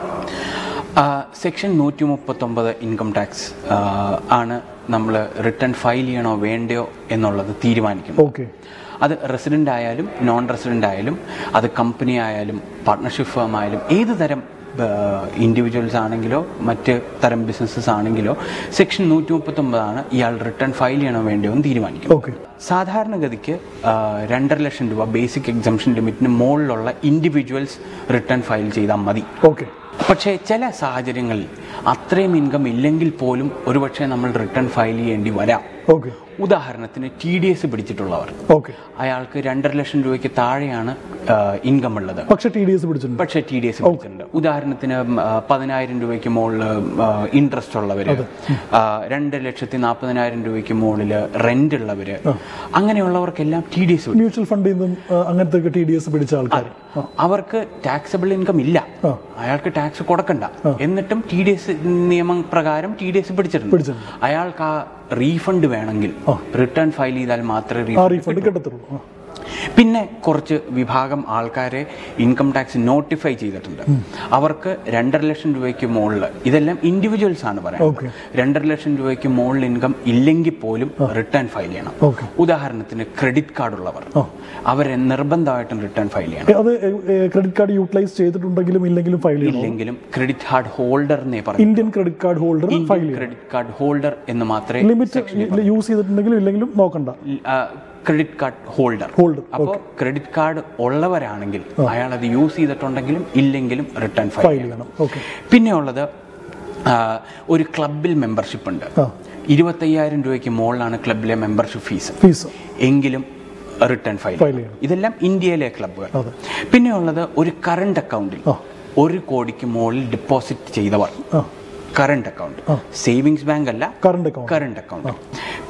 സെക്ഷൻ നൂറ്റി മുപ്പത്തൊമ്പത് ഇൻകം ടാക്സ് ആണ് നമ്മൾ റിട്ടേൺ ഫയൽ ചെയ്യണോ വേണ്ടയോ എന്നുള്ളത് തീരുമാനിക്കുന്നത് ഓക്കെ അത് റെസിഡന്റ് ആയാലും നോൺ റെസിഡന്റ് ആയാലും അത് കമ്പനി ആയാലും പാർട്ട്ണർഷിപ്പ് ഫേം ആയാലും ഏത് തരം ഇൻഡിവിജ്വൽസ് ആണെങ്കിലോ മറ്റ് തരം ബിസിനസ്സസ് ആണെങ്കിലോ സെക്ഷൻ നൂറ്റി മുപ്പത്തൊമ്പതാണ് ഇയാൾ റിട്ടേൺ ഫയൽ ചെയ്യണോ വേണ്ടയോ എന്ന് തീരുമാനിക്കും ഓക്കെ സാധാരണഗതിക്ക് ആ, രണ്ടര ലക്ഷം രൂപ ബേസിക് എക്സംഷൻ ലിമിറ്റിന് മുകളിലുള്ള ഇൻഡിവിജ്വൽസ് റിട്ടേൺ ഫയൽ ചെയ്താൽ മതി ഓക്കെ പക്ഷേ ചില സാഹചര്യങ്ങളിൽ അത്രയും ഇൻകം ഇല്ലെങ്കിൽ പോലും ഒരുപക്ഷെ നമ്മൾ റിട്ടേൺ ഫയൽ ചെയ്യേണ്ടി വരാം ഓക്കെ ഉദാഹരണത്തിന് ടി ഡി എസ് പിടിച്ചിട്ടുള്ളവർ ഓക്കെ അയാൾക്ക് രണ്ടര ലക്ഷം രൂപയ്ക്ക് താഴെയാണ് ഇൻകം ഉള്ളത് പക്ഷേ ടി ഡി എസ് പിടിച്ചിട്ടുണ്ട് പക്ഷേ ടി ഡി എസ് പിടിച്ചിട്ടുണ്ട് ഉദാഹരണത്തിന് ഉം, ആ, പതിനായിരം രൂപയ്ക്ക് മുകളിൽ ഇൻട്രസ്റ്റ് ഉള്ളവര് ആ, രണ്ട് ലക്ഷത്തി നാൽപ്പതിനായിരം രൂപയ്ക്ക് മുകളിൽ റെന്റ് ഉള്ളവര് അങ്ങനെയുള്ളവർക്കെല്ലാം ടി ഡി എസ് മ്യൂച്വൽ ഫണ്ടിൽ നിന്നും ആ, അങ്ങനത്തെ ടി ഡി എസ് പിടിച്ച ആൾക്കാർ അവർക്ക് ടാക്സബിൾ ഇൻകം ഇല്ല ആ. അയാൾക്ക് ടാക്സ് കൊടുക്കണ്ട എന്നിട്ടും ടി ഡി എസ് നിയമം പ്രകാരം ടി ഡി എസ് പിടിച്ചിട്ടുണ്ട് പിടിച്ചിട്ടുണ്ട്. അയാൾക്ക് ആ റീഫണ്ട് വേണമെങ്കിൽ റിട്ടേൺ ഫയൽ ചെയ്താൽ മാത്രമേ ആ റീഫണ്ട് റീഫണ്ട് കിട്ടത്തുള്ളൂ ആ. പിന്നെ കുറച്ച് വിഭാഗം ആൾക്കാരെ ഇൻകം ടാക്സ് നോട്ടിഫൈ ചെയ്തിട്ടുണ്ട് അവർക്ക് രണ്ടര ലക്ഷം രൂപയ്ക്ക് മുകളിൽ ഇതെല്ലാം ഇൻഡിവിജ്വൽസ് ആണ് Okay. പറയുന്നത് രണ്ടര ലക്ഷം രൂപയ്ക്ക് മുകളിൽ ഇൻകം ഇല്ലെങ്കിൽ പോലും റിട്ടേൺ ഫയൽ ചെയ്യണം ഓക്കെ ഉദാഹരണത്തിന് ക്രെഡിറ്റ് കാർഡ് ഉള്ളവർ ആ. അവരെ നിർബന്ധമായിട്ടും റിട്ടേൺ ഫയൽ ചെയ്യണം അത് ക്രെഡിറ്റ് കാർഡ് യൂട്ടിലൈസ് ചെയ്തിട്ടുണ്ടെങ്കിലും ഇല്ലെങ്കിലും ഫയൽ ചെയ്യണം ഇല്ലെങ്കിലും ക്രെഡിറ്റ് കാർഡ് ഹോൾഡർ എന്നേ പറയും Indian credit card holder file ചെയ്യണം ക്രെഡിറ്റ് കാർഡ് ഹോൾഡർ എന്ന് മാത്രമേ ലിമിറ്റ് യൂസ് ചെയ്തിട്ടുണ്ടെങ്കിലും ഇല്ലെങ്കിലും നോക്കണ്ട ക്രെഡിറ്റ് കാർഡ് ഹോൾഡർ ഹോൾഡർ അപ്പോൾ ക്രെഡിറ്റ് കാർഡ് ഉള്ളവരാണെങ്കിൽ അയാൾ അത് യൂസ് ചെയ്തിട്ടുണ്ടെങ്കിലും ഇല്ലെങ്കിലും റിട്ടേൺ ഫയൽ ഫയൽ ചെയ്യണം ഓക്കെ പിന്നെ ഉള്ളത് ആ, ഒരു ക്ലബിൽ മെമ്പർഷിപ്പ് ഉണ്ട് ആ ഇരുപത്തയ്യായിരം രൂപയ്ക്ക് മുകളിലാണ് ക്ലബിലെ മെമ്പർഷിപ്പ് ഫീസ് ഫീസ് എങ്കിലും റിട്ടേൺ ഫയൽ ഫയൽ ചെയ്യണം ഇതെല്ലാം ഇന്ത്യയിലെ ക്ലബ്ബുകൾ അതെ പിന്നെ ഉള്ളത് ഒരു കറണ്ട് അക്കൗണ്ടിൽ ആ. ഒരു കോടിക്ക് മുകളിൽ ഡെപ്പോസിറ്റ് ചെയ്തവർ ആ കറണ്ട് അക്കൗണ്ട് ആ. സേവിങ്സ് ബാങ്ക് അല്ല കറണ്ട് അക്കൗണ്ട് കറണ്ട് അക്കൗണ്ട്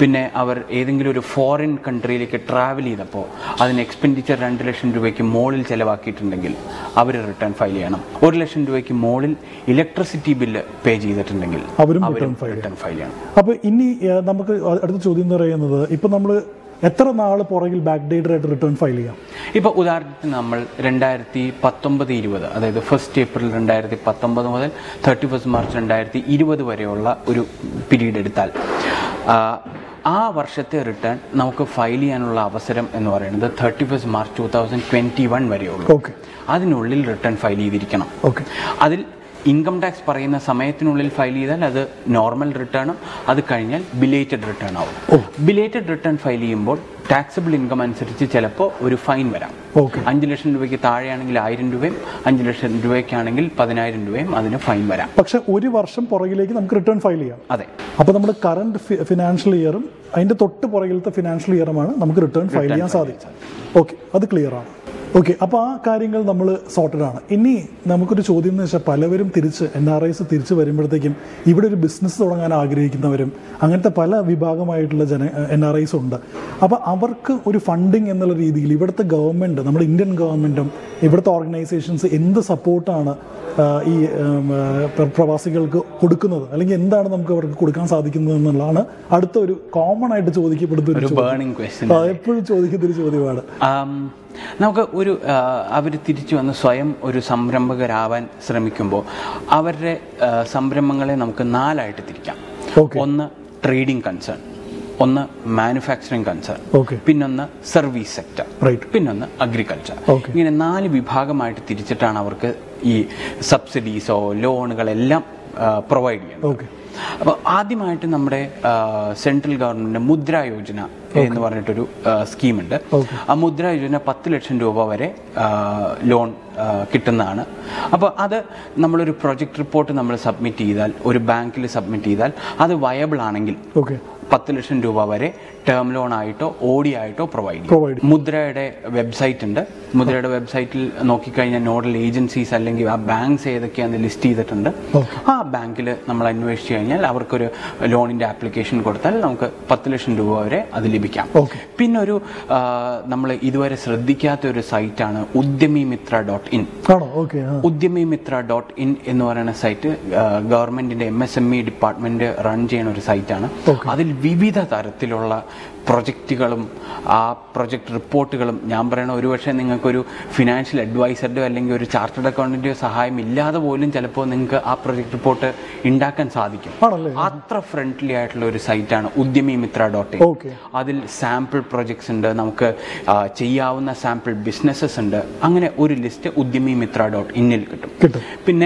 പിന്നെ അവർ ഏതെങ്കിലും ഒരു ഫോറിൻ കൺട്രിയിലേക്ക് ട്രാവൽ ചെയ്തപ്പോൾ അതിന് എക്സ്പെൻഡിച്ചർ രണ്ട് ലക്ഷം രൂപയ്ക്ക് മുകളിൽ ചിലവാക്കിയിട്ടുണ്ടെങ്കിൽ അവർ റിട്ടേൺ ഫയൽ ചെയ്യണം ഒരു ലക്ഷം രൂപയ്ക്ക് മുകളിൽ ഇലക്ട്രിസിറ്റി ബില്ല് പേ ചെയ്തിട്ടുണ്ടെങ്കിൽ അവരും അവരും റിട്ടേൺ ഫയൽ ചെയ്യണം അപ്പൊ ഇനി ഏഹ്, നമുക്ക് അടുത്ത ചോദ്യം എന്ന് പറയുന്നത് ഇപ്പൊ നമ്മൾ എത്ര നാള് പുറകിൽ ബാക്ക് ഡേറ്റർ ആയിട്ട് റിട്ടേൺ ഫയൽ ചെയ്യാം ഇപ്പോൾ ഉദാഹരണത്തിന് നമ്മൾ രണ്ടായിരത്തി പത്തൊമ്പത് ഇരുപത് അതായത് ഫസ്റ്റ് ഏപ്രിൽ രണ്ടായിരത്തി പത്തൊമ്പത് മുതൽ തേർട്ടി ഫസ്റ്റ് മാർച്ച് രണ്ടായിരത്തി ഇരുപത് വരെയുള്ള ഒരു പീരീഡ് എടുത്താൽ ആ, ആ വർഷത്തെ റിട്ടേൺ നമുക്ക് ഫയൽ ചെയ്യാനുള്ള അവസരം എന്ന് പറയുന്നത് thirty first March two thousand twenty one വരെയുള്ളൂ ഓക്കെ അതിനുള്ളിൽ റിട്ടേൺ ഫയൽ ചെയ്തിരിക്കണം ഓക്കെ അതിൽ ഇൻകം ടാക്സ് പറയുന്ന സമയത്തിനുള്ളിൽ ഫയൽ ചെയ്താൽ അത് നോർമൽ റിട്ടേണും അത് കഴിഞ്ഞാൽ ബിലേറ്റഡ് റിട്ടേൺ ആവും ബിലേറ്റഡ് റിട്ടേൺ ഫയൽ ചെയ്യുമ്പോൾ ടാക്സബിൾ ഇൻകം അനുസരിച്ച് ചിലപ്പോൾ ഒരു ഫൈൻ വരാം ഓക്കെ അഞ്ച് ലക്ഷം രൂപയ്ക്ക് താഴെയാണെങ്കിൽ ആയിരം രൂപയും അഞ്ച് ലക്ഷം രൂപയ്ക്കാണെങ്കിൽ പതിനായിരം രൂപയും അതിന് ഫൈൻ വരാം പക്ഷെ ഒരു വർഷം പുറകിലേക്ക് നമുക്ക് റിട്ടേൺ ഫയൽ ചെയ്യാം അതെ അപ്പോൾ നമ്മുടെ കറണ്ട് ഫിനാൻഷ്യൽ ഇയറും അതിന്റെ തൊട്ട് പുറകിലത്തെ ഫിനാൻഷ്യൽ ഇയറുമാണ് നമുക്ക് റിട്ടേൺ ഫയൽ ചെയ്യാൻ സാധിക്കും ഓക്കെ അത് ക്ലിയർ ആണ് ഓക്കെ അപ്പോൾ ആ കാര്യങ്ങൾ നമ്മൾ സോർട്ടഡ് ആണ് ഇനി നമുക്കൊരു ചോദ്യം എന്ന് വെച്ചാൽ പലവരും തിരിച്ച് എൻ ആർ ഐസ് തിരിച്ച് വരുമ്പോഴത്തേക്കും ഇവിടെ ഒരു ബിസിനസ് തുടങ്ങാൻ ആഗ്രഹിക്കുന്നവരും അങ്ങനത്തെ പല വിഭാഗമായിട്ടുള്ള ജന എൻ ആർ ഐസ് ഉണ്ട് അപ്പോൾ അവർക്ക് ഒരു ഫണ്ടിങ് എന്നുള്ള രീതിയിൽ ഇവിടുത്തെ ഗവൺമെൻറ് നമ്മുടെ ഇന്ത്യൻ ഗവൺമെൻറ്റും ഇവിടുത്തെ ഓർഗനൈസേഷൻസ് എന്ത് സപ്പോർട്ടാണ് ഈ ഉം, ആ, പ്ര- പ്രവാസികൾക്ക് കൊടുക്കുന്നത് അല്ലെങ്കിൽ എന്താണ് നമുക്ക് അവർക്ക് കൊടുക്കാൻ സാധിക്കുന്നത് എന്നുള്ളതാണ് അടുത്ത ഒരു കോമൺ ആയിട്ട് ചോദിക്കപ്പെടുന്ന ഒരു ഒരു ചോദ്യം ബേണിംഗ് ക്വസ്റ്റ്യൻ ആ, എപ്പോഴും ചോദിക്കുന്ന ഒരു ചോദ്യമാണ് ആം, നമുക്ക് ഒരു അവർ തിരിച്ചു വന്ന് സ്വയം ഒരു സംരംഭകരാവാൻ ശ്രമിക്കുമ്പോൾ അവരുടെ ആ, സംരംഭങ്ങളെ നമുക്ക് നാലായിട്ട് തിരിക്കാം ഓക്കെ ഒന്ന് ട്രേഡിംഗ് കൺസേൺ ഒന്ന് മാനുഫാക്ചറിങ് കൺസേൺ ഓക്കെ പിന്നൊന്ന് സർവീസ് സെക്ടർ റൈറ്റ് പിന്നൊന്ന് അഗ്രികൾച്ചർ Okay. ഇങ്ങനെ നാല് വിഭാഗമായിട്ട് തിരിച്ചിട്ടാണ് അവർക്ക് ഈ സബ്സിഡീസോ ലോണുകളെല്ലാം പ്രൊവൈഡ് ചെയ്യുന്നത് ഓക്കെ അപ്പോൾ ആദ്യമായിട്ട് നമ്മുടെ സെൻട്രൽ ഗവൺമെന്റ് മുദ്ര യോജന എന്ന് പറഞ്ഞിട്ടൊരു സ്കീമുണ്ട് Okay. ആ മുദ്ര യോജന പത്ത് ലക്ഷം രൂപ വരെ ആ, ലോൺ ആ, കിട്ടുന്നതാണ് അപ്പോൾ അത് നമ്മളൊരു പ്രൊജക്ട് റിപ്പോർട്ട് നമ്മൾ സബ്മിറ്റ് ചെയ്താൽ ഒരു ബാങ്കിൽ സബ്മിറ്റ് ചെയ്താൽ അത് വയബിൾ ആണെങ്കിൽ ഓക്കെ പത്ത് ലക്ഷം രൂപ വരെ ടേം ലോൺ ആയിട്ടോ ഓഡി ആയിട്ടോ പ്രൊവൈഡ് ചെയ്യും പ്രൊവൈഡ് മുദ്രയുടെ വെബ്സൈറ്റ് ഉണ്ട് മുദ്രയുടെ വെബ്സൈറ്റിൽ നോക്കിക്കഴിഞ്ഞാൽ നോഡൽ ഏജൻസീസ് അല്ലെങ്കിൽ ആ ബാങ്ക്സ് ഏതൊക്കെയാണെന്ന് ലിസ്റ്റ് ചെയ്തിട്ടുണ്ട് Okay. ആ ബാങ്കിൽ നമ്മൾ അന്വേഷിച്ച് കഴിഞ്ഞാൽ അവർക്കൊരു ലോണിന്റെ ആപ്ലിക്കേഷൻ കൊടുത്താൽ നമുക്ക് പത്ത് ലക്ഷം രൂപ വരെ അത് ലഭിക്കാം Okay. പിന്നെ ഒരു നമ്മൾ ഇതുവരെ ശ്രദ്ധിക്കാത്ത ഒരു സൈറ്റാണ് ഉദ്യമി മിത്ര ഡോട്ട് ഇൻ ആണോ ഓക്കെ ആ ഉദ്യമി മിത്ര ഡോട്ട് ഇൻ എന്ന് പറയുന്ന സൈറ്റ് ഗവൺമെന്റിന്റെ M S M E department run ചെയ്യുന്ന ഒരു സൈറ്റാണ് Okay. അതിൽ വിവിധ തരത്തിലുള്ള പ്രൊജക്റ്റുകളും ആ പ്രൊജക്ട് റിപ്പോർട്ടുകളും ഞാൻ പറയണ ഒരുപക്ഷെ നിങ്ങൾക്കൊരു ഫിനാൻഷ്യൽ അഡ്വൈസറുടെയോ അല്ലെങ്കിൽ ഒരു ചാർട്ടേഡ് അക്കൗണ്ടന്റെയോ സഹായം ഇല്ലാതെ പോലും ചിലപ്പോൾ നിങ്ങൾക്ക് ആ പ്രൊജക്ട് റിപ്പോർട്ട് ഉണ്ടാക്കാൻ സാധിക്കും ആണല്ലേ അത്ര ഫ്രണ്ട്ലി ആയിട്ടുള്ള ഒരു സൈറ്റാണ് Udyami Mitra dot in okay അതിൽ സാമ്പിൾ പ്രൊജക്ട്സ് ഉണ്ട് നമുക്ക് ആ, ചെയ്യാവുന്ന സാമ്പിൾ ബിസിനസ്സസ് ഉണ്ട് അങ്ങനെ ഒരു ലിസ്റ്റ് ഉദ്യമി മിത്ര ഡോട്ട് ഇന്നിൽ കിട്ടും കിട്ടും പിന്നെ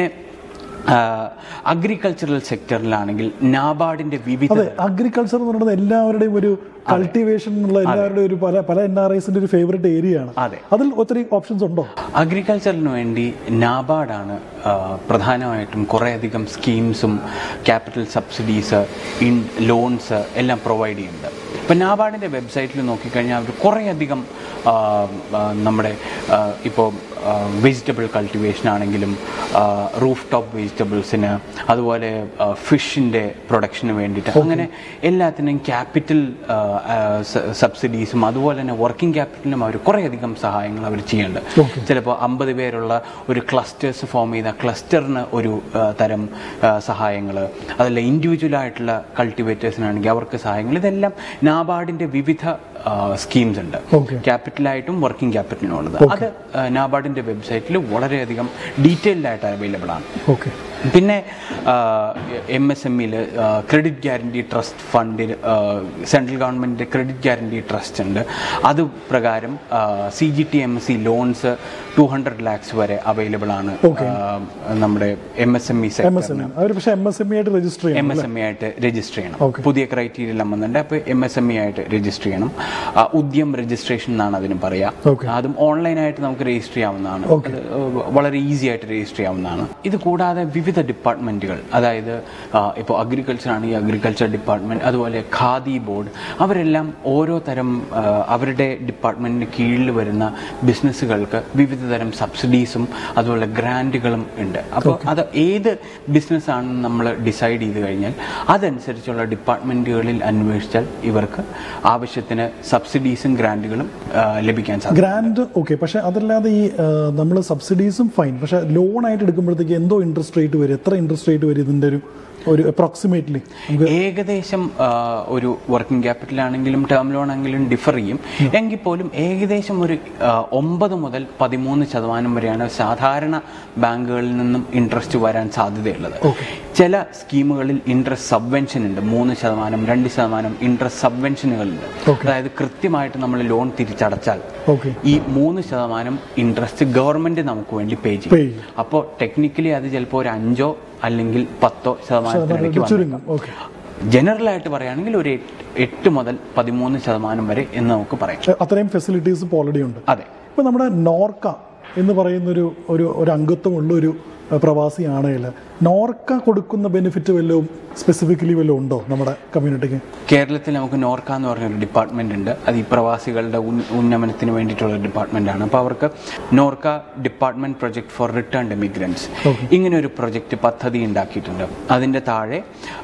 അഗ്രികൾച്ചറൽ സെക്ടറിലാണെങ്കിൽ നാബാർഡിന്റെ വിവിധ അതെ അഗ്രികൾച്ചർ എന്ന് പറയുന്നത് എല്ലാവരുടെയും ഒരു കൾട്ടിവേഷൻ എന്നുള്ള എല്ലാവരുടെയും ഒരു പല പല എൻ ആർ ഐസിന്റെ ഒരു ഫേവറേറ്റ് ഏരിയ ആണ് അതെ അതിൽ ഒത്തിരി ഓപ്ഷൻസ് ഉണ്ടോ അഗ്രികൾച്ചറിന് വേണ്ടി നാബാർഡാണ് ആ, പ്രധാനമായിട്ടും കുറേയധികം സ്കീംസും ക്യാപിറ്റൽ സബ്സിഡീസ് ഇൻ ലോൺസ് എല്ലാം പ്രൊവൈഡ് ചെയ്യുന്നുണ്ട് ഇപ്പം നാബാർഡിൻ്റെ വെബ്സൈറ്റിൽ നോക്കിക്കഴിഞ്ഞാൽ അവർ കുറേയധികം ആ, ആ, നമ്മുടെ ഇപ്പോൾ വെജിറ്റബിൾ കൾട്ടിവേഷൻ ആണെങ്കിലും റൂഫ് ടോപ്പ് വെജിറ്റബിൾസിന് അതുപോലെ ഫിഷിൻ്റെ പ്രൊഡക്ഷന് വേണ്ടിയിട്ട് അങ്ങനെ എല്ലാത്തിനും ക്യാപിറ്റൽ സബ്സിഡീസും അതുപോലെ തന്നെ വർക്കിംഗ് ക്യാപിറ്റലിനും അവർ കുറേയധികം സഹായങ്ങൾ അവർ ചെയ്യുന്നുണ്ട് ചിലപ്പോൾ അമ്പത് പേരുള്ള ഒരു ക്ലസ്റ്റേഴ്സ് ഫോം ചെയ്ത ക്ലസ്റ്ററിന് ഒരു ആ, തരം സഹായങ്ങൾ അതല്ല ഇൻഡിവിജ്വൽ ആയിട്ടുള്ള കൾട്ടിവേറ്റേഴ്സിനാണെങ്കിൽ അവർക്ക് സഹായങ്ങൾ ഇതെല്ലാം നാബാർഡിന്റെ വിവിധ സ്കീംസ് ഉണ്ട് Okay. ക്യാപിറ്റലായിട്ടും വർക്കിംഗ് ക്യാപിറ്റലിനും ഉള്ളത് അത് ആ, നാബാർഡിന്റെ വെബ്സൈറ്റിൽ വളരെയധികം ഡീറ്റെയിൽഡ് ആയിട്ട് അവൈലബിൾ ആണ് ഓക്കെ പിന്നെ എം എസ് എം ഇയിൽ ക്രെഡിറ്റ് ഗ്യാരണ്ടി ട്രസ്റ്റ് ഫണ്ടിൽ central government credit guarantee trust ഉണ്ട് അത് പ്രകാരം C G T M S C loans two hundred lakhs വരെ അവൈലബിൾ ആണ് ആ, നമ്മുടെ M S M E M S M അവർ പക്ഷേ എം എസ് എം ആയിട്ട് രജിസ്റ്റർ ചെയ്യണം എം എസ് എം ഇ ആയിട്ട് രജിസ്റ്റർ ചെയ്യണം Okay. പുതിയ ക്രൈറ്റീരിയ എല്ലാം വന്നിട്ടുണ്ട് അപ്പോൾ എം എസ് എം ഇ ആയിട്ട് രജിസ്റ്റർ ചെയ്യണം ആ, ഉദ്യം രജിസ്ട്രേഷൻ എന്നാണ് അതിന് പറയാ Okay. അതും ഓൺലൈനായിട്ട് നമുക്ക് രജിസ്റ്റർ ചെയ്യാവുന്നതാണ് അത് വളരെ ഈസി ആയിട്ട് രജിസ്റ്റർ ചെയ്യാവുന്നതാണ് ഇത് കൂടാതെ വിവിധ വിവിധ ഡിപ്പാർട്ട്മെൻറ്റുകൾ അതായത് ഇപ്പോൾ അഗ്രികൾച്ചർ ആണെങ്കിൽ അഗ്രികൾച്ചർ ഡിപ്പാർട്ട്മെൻറ്റ് അതുപോലെ ഖാദി ബോർഡ് അവരെല്ലാം ഓരോ തരം ആ, അവരുടെ ഡിപ്പാർട്ട്മെൻറ്റിന് കീഴിൽ വരുന്ന ബിസിനസ്സുകൾക്ക് വിവിധ തരം സബ്സിഡീസും അതുപോലെ ഗ്രാൻറ്റുകളും ഉണ്ട് അപ്പോൾ അത് ഏത് ബിസിനസ്സാണെന്ന് നമ്മൾ ഡിസൈഡ് ചെയ്ത് കഴിഞ്ഞാൽ അതനുസരിച്ചുള്ള ഡിപ്പാർട്ട്മെൻറ്റുകളിൽ അന്വേഷിച്ചാൽ ഇവർക്ക് ആവശ്യത്തിന് സബ്സിഡീസും ഗ്രാൻറ്റുകളും ആ, ലഭിക്കാൻ സാധിക്കും ഗ്രാൻഡ് ഓക്കെ പക്ഷെ അതല്ലാതെ ഈ നമ്മൾ സബ്സിഡീസും ഫൈൻ പക്ഷെ ലോൺ ആയിട്ട് എടുക്കുമ്പോഴത്തേക്ക് എന്തോ ഇൻട്രസ്റ്റ് റേറ്റ് വരും എത്ര ഇൻട്രസ്റ്റ് റേറ്റ് വരും ഇതിന്റെ ഒരു ഒരു അപ്രോക്സിമേറ്റ്ലി ഏകദേശം ആ, ഒരു വർക്കിംഗ് ക്യാപിറ്റൽ ആണെങ്കിലും ടേം ലോൺ ആണെങ്കിലും ഡിഫർ ചെയ്യും എങ്കിൽ പോലും ഏകദേശം ഒരു ആ, ഒമ്പത് മുതൽ പതിമൂന്ന് ശതമാനം വരെയാണ് സാധാരണ ബാങ്കുകളിൽ നിന്നും ഇൻട്രസ്റ്റ് വരാൻ സാധ്യതയുള്ളത് ചില സ്കീമുകളിൽ ഇൻട്രസ്റ്റ് സബ്വെൻഷൻ ഉണ്ട് മൂന്ന് ശതമാനം രണ്ട് ശതമാനം ഇൻട്രസ്റ്റ് സബ്വെൻഷനുകളുണ്ട് അതായത് കൃത്യമായിട്ട് നമ്മൾ ലോൺ തിരിച്ചടച്ചാൽ ഓക്കെ ഈ മൂന്ന് ശതമാനം ഇൻട്രസ്റ്റ് ഗവൺമെന്റ് നമുക്ക് വേണ്ടി പേ Pay ചെയ്യും ചെയ്യും. അപ്പോൾ ടെക്നിക്കലി അത് ചിലപ്പോൾ ഒരു അഞ്ചോ അല്ലെങ്കിൽ പത്തോ ശതമാനത്തിനിടയ്ക്ക് വന്നേക്കാം. ചുരുങ്ങും ഓക്കെ ജനറൽ ആയിട്ട് പറയുകയാണെങ്കിൽ ഒരു എട്ട് എട്ട് മുതൽ പതിമൂന്ന് ശതമാനം വരെ എന്ന് നമുക്ക് പറയാം അത്രയും ഫെസിലിറ്റീസ് ഇപ്പോൾ ഓൾറെഡി ഉണ്ട് അതെ ഇപ്പൊ നമ്മുടെ നോർക്ക എന്ന് പറയുന്ന ഒരു ഒരു ഒരു അംഗത്വമുള്ള ഒരു അഹ്, പ്രവാസിയാണെങ്കിൽ നോർക്ക കൊടുക്കുന്ന ബെനിഫിറ്റ് വല്ലതും സ്പെസിഫിക്കലി വല്ലതും ഉണ്ടോ നമ്മുടെ കമ്മ്യൂണിറ്റിക്ക് കേരളത്തിൽ നമുക്ക് നോർക്ക എന്ന് പറഞ്ഞൊരു ഡിപ്പാർട്ട്മെന്റ് ഉണ്ട് അത് ഈ പ്രവാസികളുടെ ഉൻ- ഉന്നമനത്തിന് വേണ്ടിയിട്ടുള്ള ഡിപ്പാർട്ട്മെന്റ് ആണ് അപ്പോൾ അവർക്ക് NORKA department project for return immigrants ഇങ്ങനെ ഒരു പ്രൊജക്ട് പദ്ധതി ഉണ്ടാക്കിയിട്ടുണ്ട് അതിന്റെ താഴെ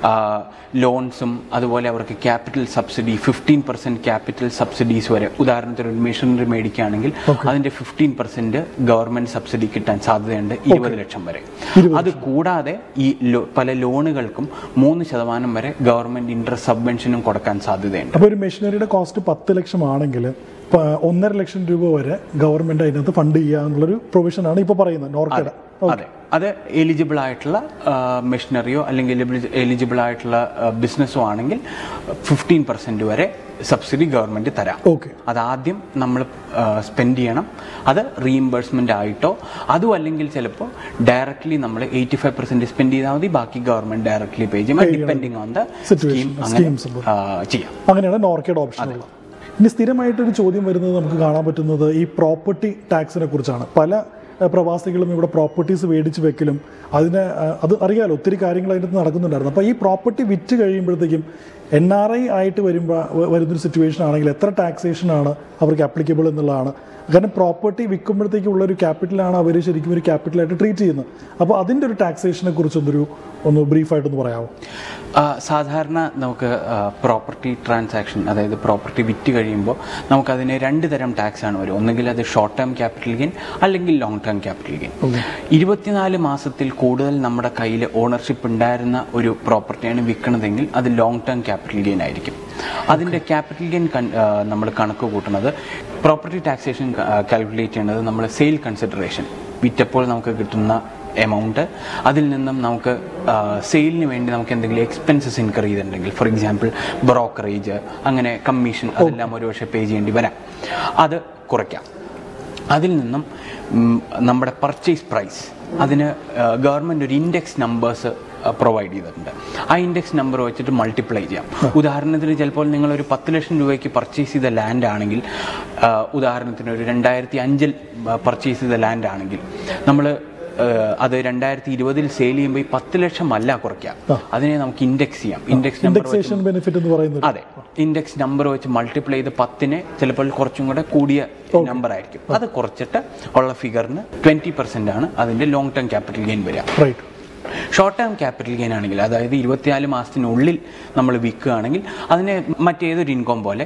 ലോൺസും അതുപോലെ അവർക്ക് capital subsidy fifteen percent capital subsidies വരെ ഉദാഹരണത്തിന് ഒരു മെഷീനറി മേടിക്കുകയാണെങ്കിൽ അതിന്റെ ഫിഫ്റ്റീൻ പെർസെന്റ് ഗവൺമെന്റ് സബ്സിഡി കിട്ടാൻ സാധ്യതയുണ്ട് ഇരുപത് ലക്ഷം വരെ അത് കൂടാതെ ഈ ലോ- പല ലോണുകൾക്കും മൂന്ന് ശതമാനം വരെ ഗവൺമെന്റ് ഇൻട്രസ്റ്റ് സബ്വെൻഷനും കൊടുക്കാൻ സാധ്യതയുണ്ട് അപ്പോൾ ഒരു മെഷീനറിയുടെ കോസ്റ്റ് പത്ത് ലക്ഷം ആണെങ്കിൽ ഒന്നര ലക്ഷം രൂപ വരെ ഗവൺമെന്റ് അതിനകത്ത് ഫണ്ട് ചെയ്യുക എന്നുള്ളൊരു പ്രൊവിഷനാണ് ഇപ്പോൾ പറയുന്നത് നോർക്കയുടെ അതെ അത് എലിജിബിൾ ആയിട്ടുള്ള മെഷീനറിയോ അല്ലെങ്കിൽ എലിജിബിൾ ആയിട്ടുള്ള ബിസിനസ്സോ ആണെങ്കിൽ ഫിഫ്റ്റീൻ പെർസെന്റ് വരെ സബ്സിഡി ഗവൺമെന്റ് തരാം ഓക്കെ അതാദ്യം നമ്മൾ സ്പെൻഡ് ചെയ്യണം അത് റീഇംബേഴ്സ്മെന്റ് ആയിട്ടോ അതും അല്ലെങ്കിൽ ചിലപ്പോൾ ഡയറക്ട്ലി നമ്മൾ എയ്റ്റി ഫൈവ് പെർസെന്റ് സ്പെൻഡ് ചെയ്താൽ മതി ബാക്കി ഗവൺമെന്റ് ഡയറക്ട്ലി പേ ചെയ്യും depending on the scheme Situation, അങ്ങനെ schemes ഉള്ളത്. ആ, ചെയ്യാം അങ്ങനെയാണ് നോർക്കയുടെ ഓപ്ഷൻ ഉള്ളത് ഇനി സ്ഥിരമായിട്ടൊരു ചോദ്യം വരുന്നത് നമുക്ക് കാണാൻ പറ്റുന്നത് ഈ പ്രോപ്പർട്ടി ടാക്സിനെ കുറിച്ചാണ് പല അഹ്, പ്രവാസികളും ഇവിടെ പ്രോപ്പർട്ടീസ് മേടിച്ച് വെക്കലും അതിന് അഹ്, അത് അറിയാലോ ഒത്തിരി കാര്യങ്ങൾ അതിനകത്ത് നടക്കുന്നുണ്ടായിരുന്നു അപ്പോൾ ഈ പ്രോപ്പർട്ടി വിറ്റ് കഴിയുമ്പോഴത്തേക്കും എൻ ആർ ഐ ആയിട്ട് വരുമ്പോൾ വരുന്നൊരു സിറ്റുവേഷൻ ആണെങ്കിൽ എത്ര ടാക്സേഷൻ ആണ് അവർക്ക് ആപ്ലിക്കബിൾ എന്നുള്ളതാണ് കാരണം പ്രോപ്പർട്ടി വിൽക്കുമ്പോഴത്തേക്കുള്ള ഒരു ക്യാപിറ്റലാണ് അവർ ശരിക്കും ഒരു ക്യാപിറ്റലായിട്ട് ട്രീറ്റ് ചെയ്യുന്നത് അപ്പോൾ അതിൻ്റെ ഒരു ടാക്സേഷനെ കുറിച്ചൊന്നൊരു ഒന്ന് ബ്രീഫായിട്ടൊന്ന് പറയാമോ ആ, സാധാരണ നമുക്ക് പ്രോപ്പർട്ടി ട്രാൻസാക്ഷൻ അതായത് പ്രോപ്പർട്ടി വിറ്റ് കഴിയുമ്പോൾ നമുക്കതിന് രണ്ട് തരം ടാക്സ് ആണ് വരും ഒന്നുകിൽ അത് ഷോർട്ട് ടേം ക്യാപിറ്റൽ ഗെയിൻ അല്ലെങ്കിൽ ലോങ് ടേം ക്യാപിറ്റൽ ഗെയിൻ ഇരുപത്തിനാല് മാസത്തിൽ കൂടുതൽ നമ്മുടെ കയ്യിൽ ഓണർഷിപ്പ് ഉണ്ടായിരുന്ന ഒരു പ്രോപ്പർട്ടിയാണ് വിൽക്കണതെങ്കിൽ അത് ലോങ് ടേം ക്യാപിറ്റൽ ഗെയിൻ ആയിരിക്കും അതിൻ്റെ ക്യാപിറ്റൽ ഗെയിൻ നമ്മൾ കണക്ക് കൂട്ടുന്നത് പ്രോപ്പർട്ടി ടാക്സേഷൻ കാൽക്കുലേറ്റ് ചെയ്യുന്നത് നമ്മൾ സെയിൽ കൺസിഡറേഷൻ വിറ്റപ്പോൾ നമുക്ക് കിട്ടുന്ന എമൗണ്ട് അതിൽ നിന്നും നമുക്ക് സെയിലിന് വേണ്ടി നമുക്ക് എന്തെങ്കിലും എക്സ്പെൻസസ് ഇൻകർ ചെയ്തിട്ടുണ്ടെങ്കിൽ ഫോർ എക്സാമ്പിൾ ബ്രോക്കറേജ് അങ്ങനെ കമ്മീഷൻ അതെല്ലാം ഒരുപക്ഷെ പേ ചെയ്യേണ്ടി വരാം അത് കുറയ്ക്കാം അതിൽ നിന്നും ഉം, നമ്മുടെ പർച്ചേസ് പ്രൈസ് അതിന് ഗവൺമെൻറ് ഒരു ഇൻഡെക്സ് നമ്പേഴ്സ് പ്രൊവൈഡ് ചെയ്തിട്ടുണ്ട് ആ ഇൻഡെക്സ് നമ്പർ വെച്ചിട്ട് മൾട്ടിപ്ലൈ ചെയ്യാം ഉദാഹരണത്തിന് ചിലപ്പോൾ നിങ്ങൾ ഒരു പത്ത് ലക്ഷം രൂപയ്ക്ക് പർച്ചേസ് ചെയ്ത ലാൻഡ് ആണെങ്കിൽ ആ, ഉദാഹരണത്തിന് ഒരു രണ്ടായിരത്തി അഞ്ചിൽ പർച്ചേസ് ചെയ്ത ലാൻഡ് ആണെങ്കിൽ നമ്മൾ അത് രണ്ടായിരത്തി ഇരുപതിൽ സെയിൽ ചെയ്യുമ്പോൾ ഈ പത്ത് ലക്ഷം അല്ല കുറയ്ക്കാം അതിനെ നമുക്ക് ഇൻഡെക്സ് ചെയ്യാം ഇൻഡെക്സ് നമ്പർ ഇൻഡെക്സേഷൻ ബെനിഫിറ്റ് എന്ന് പറയുന്നത് അതെ ഇൻഡെക്സ് നമ്പർ വെച്ച് മൾട്ടിപ്ലൈ ചെയ്ത് പത്തിനെ ചിലപ്പോൾ കുറച്ചും കൂടെ കൂടിയ നമ്പർ ആയിരിക്കും അത് കുറച്ചിട്ട് ഉള്ള ഫിഗറിന് ട്വന്റി പെർസെന്റ് ആണ് അതിന്റെ ലോങ് ടേം ക്യാപിറ്റൽ ഗെയിൻ വരിക right short term capital gain ആണെങ്കിൽ അതായത് ഇരുപത്തിനാല് മാസത്തിനുള്ളിൽ നമ്മൾ വിൽക്കുകയാണെങ്കിൽ അതിനെ മറ്റേതൊരു ഇൻകം പോലെ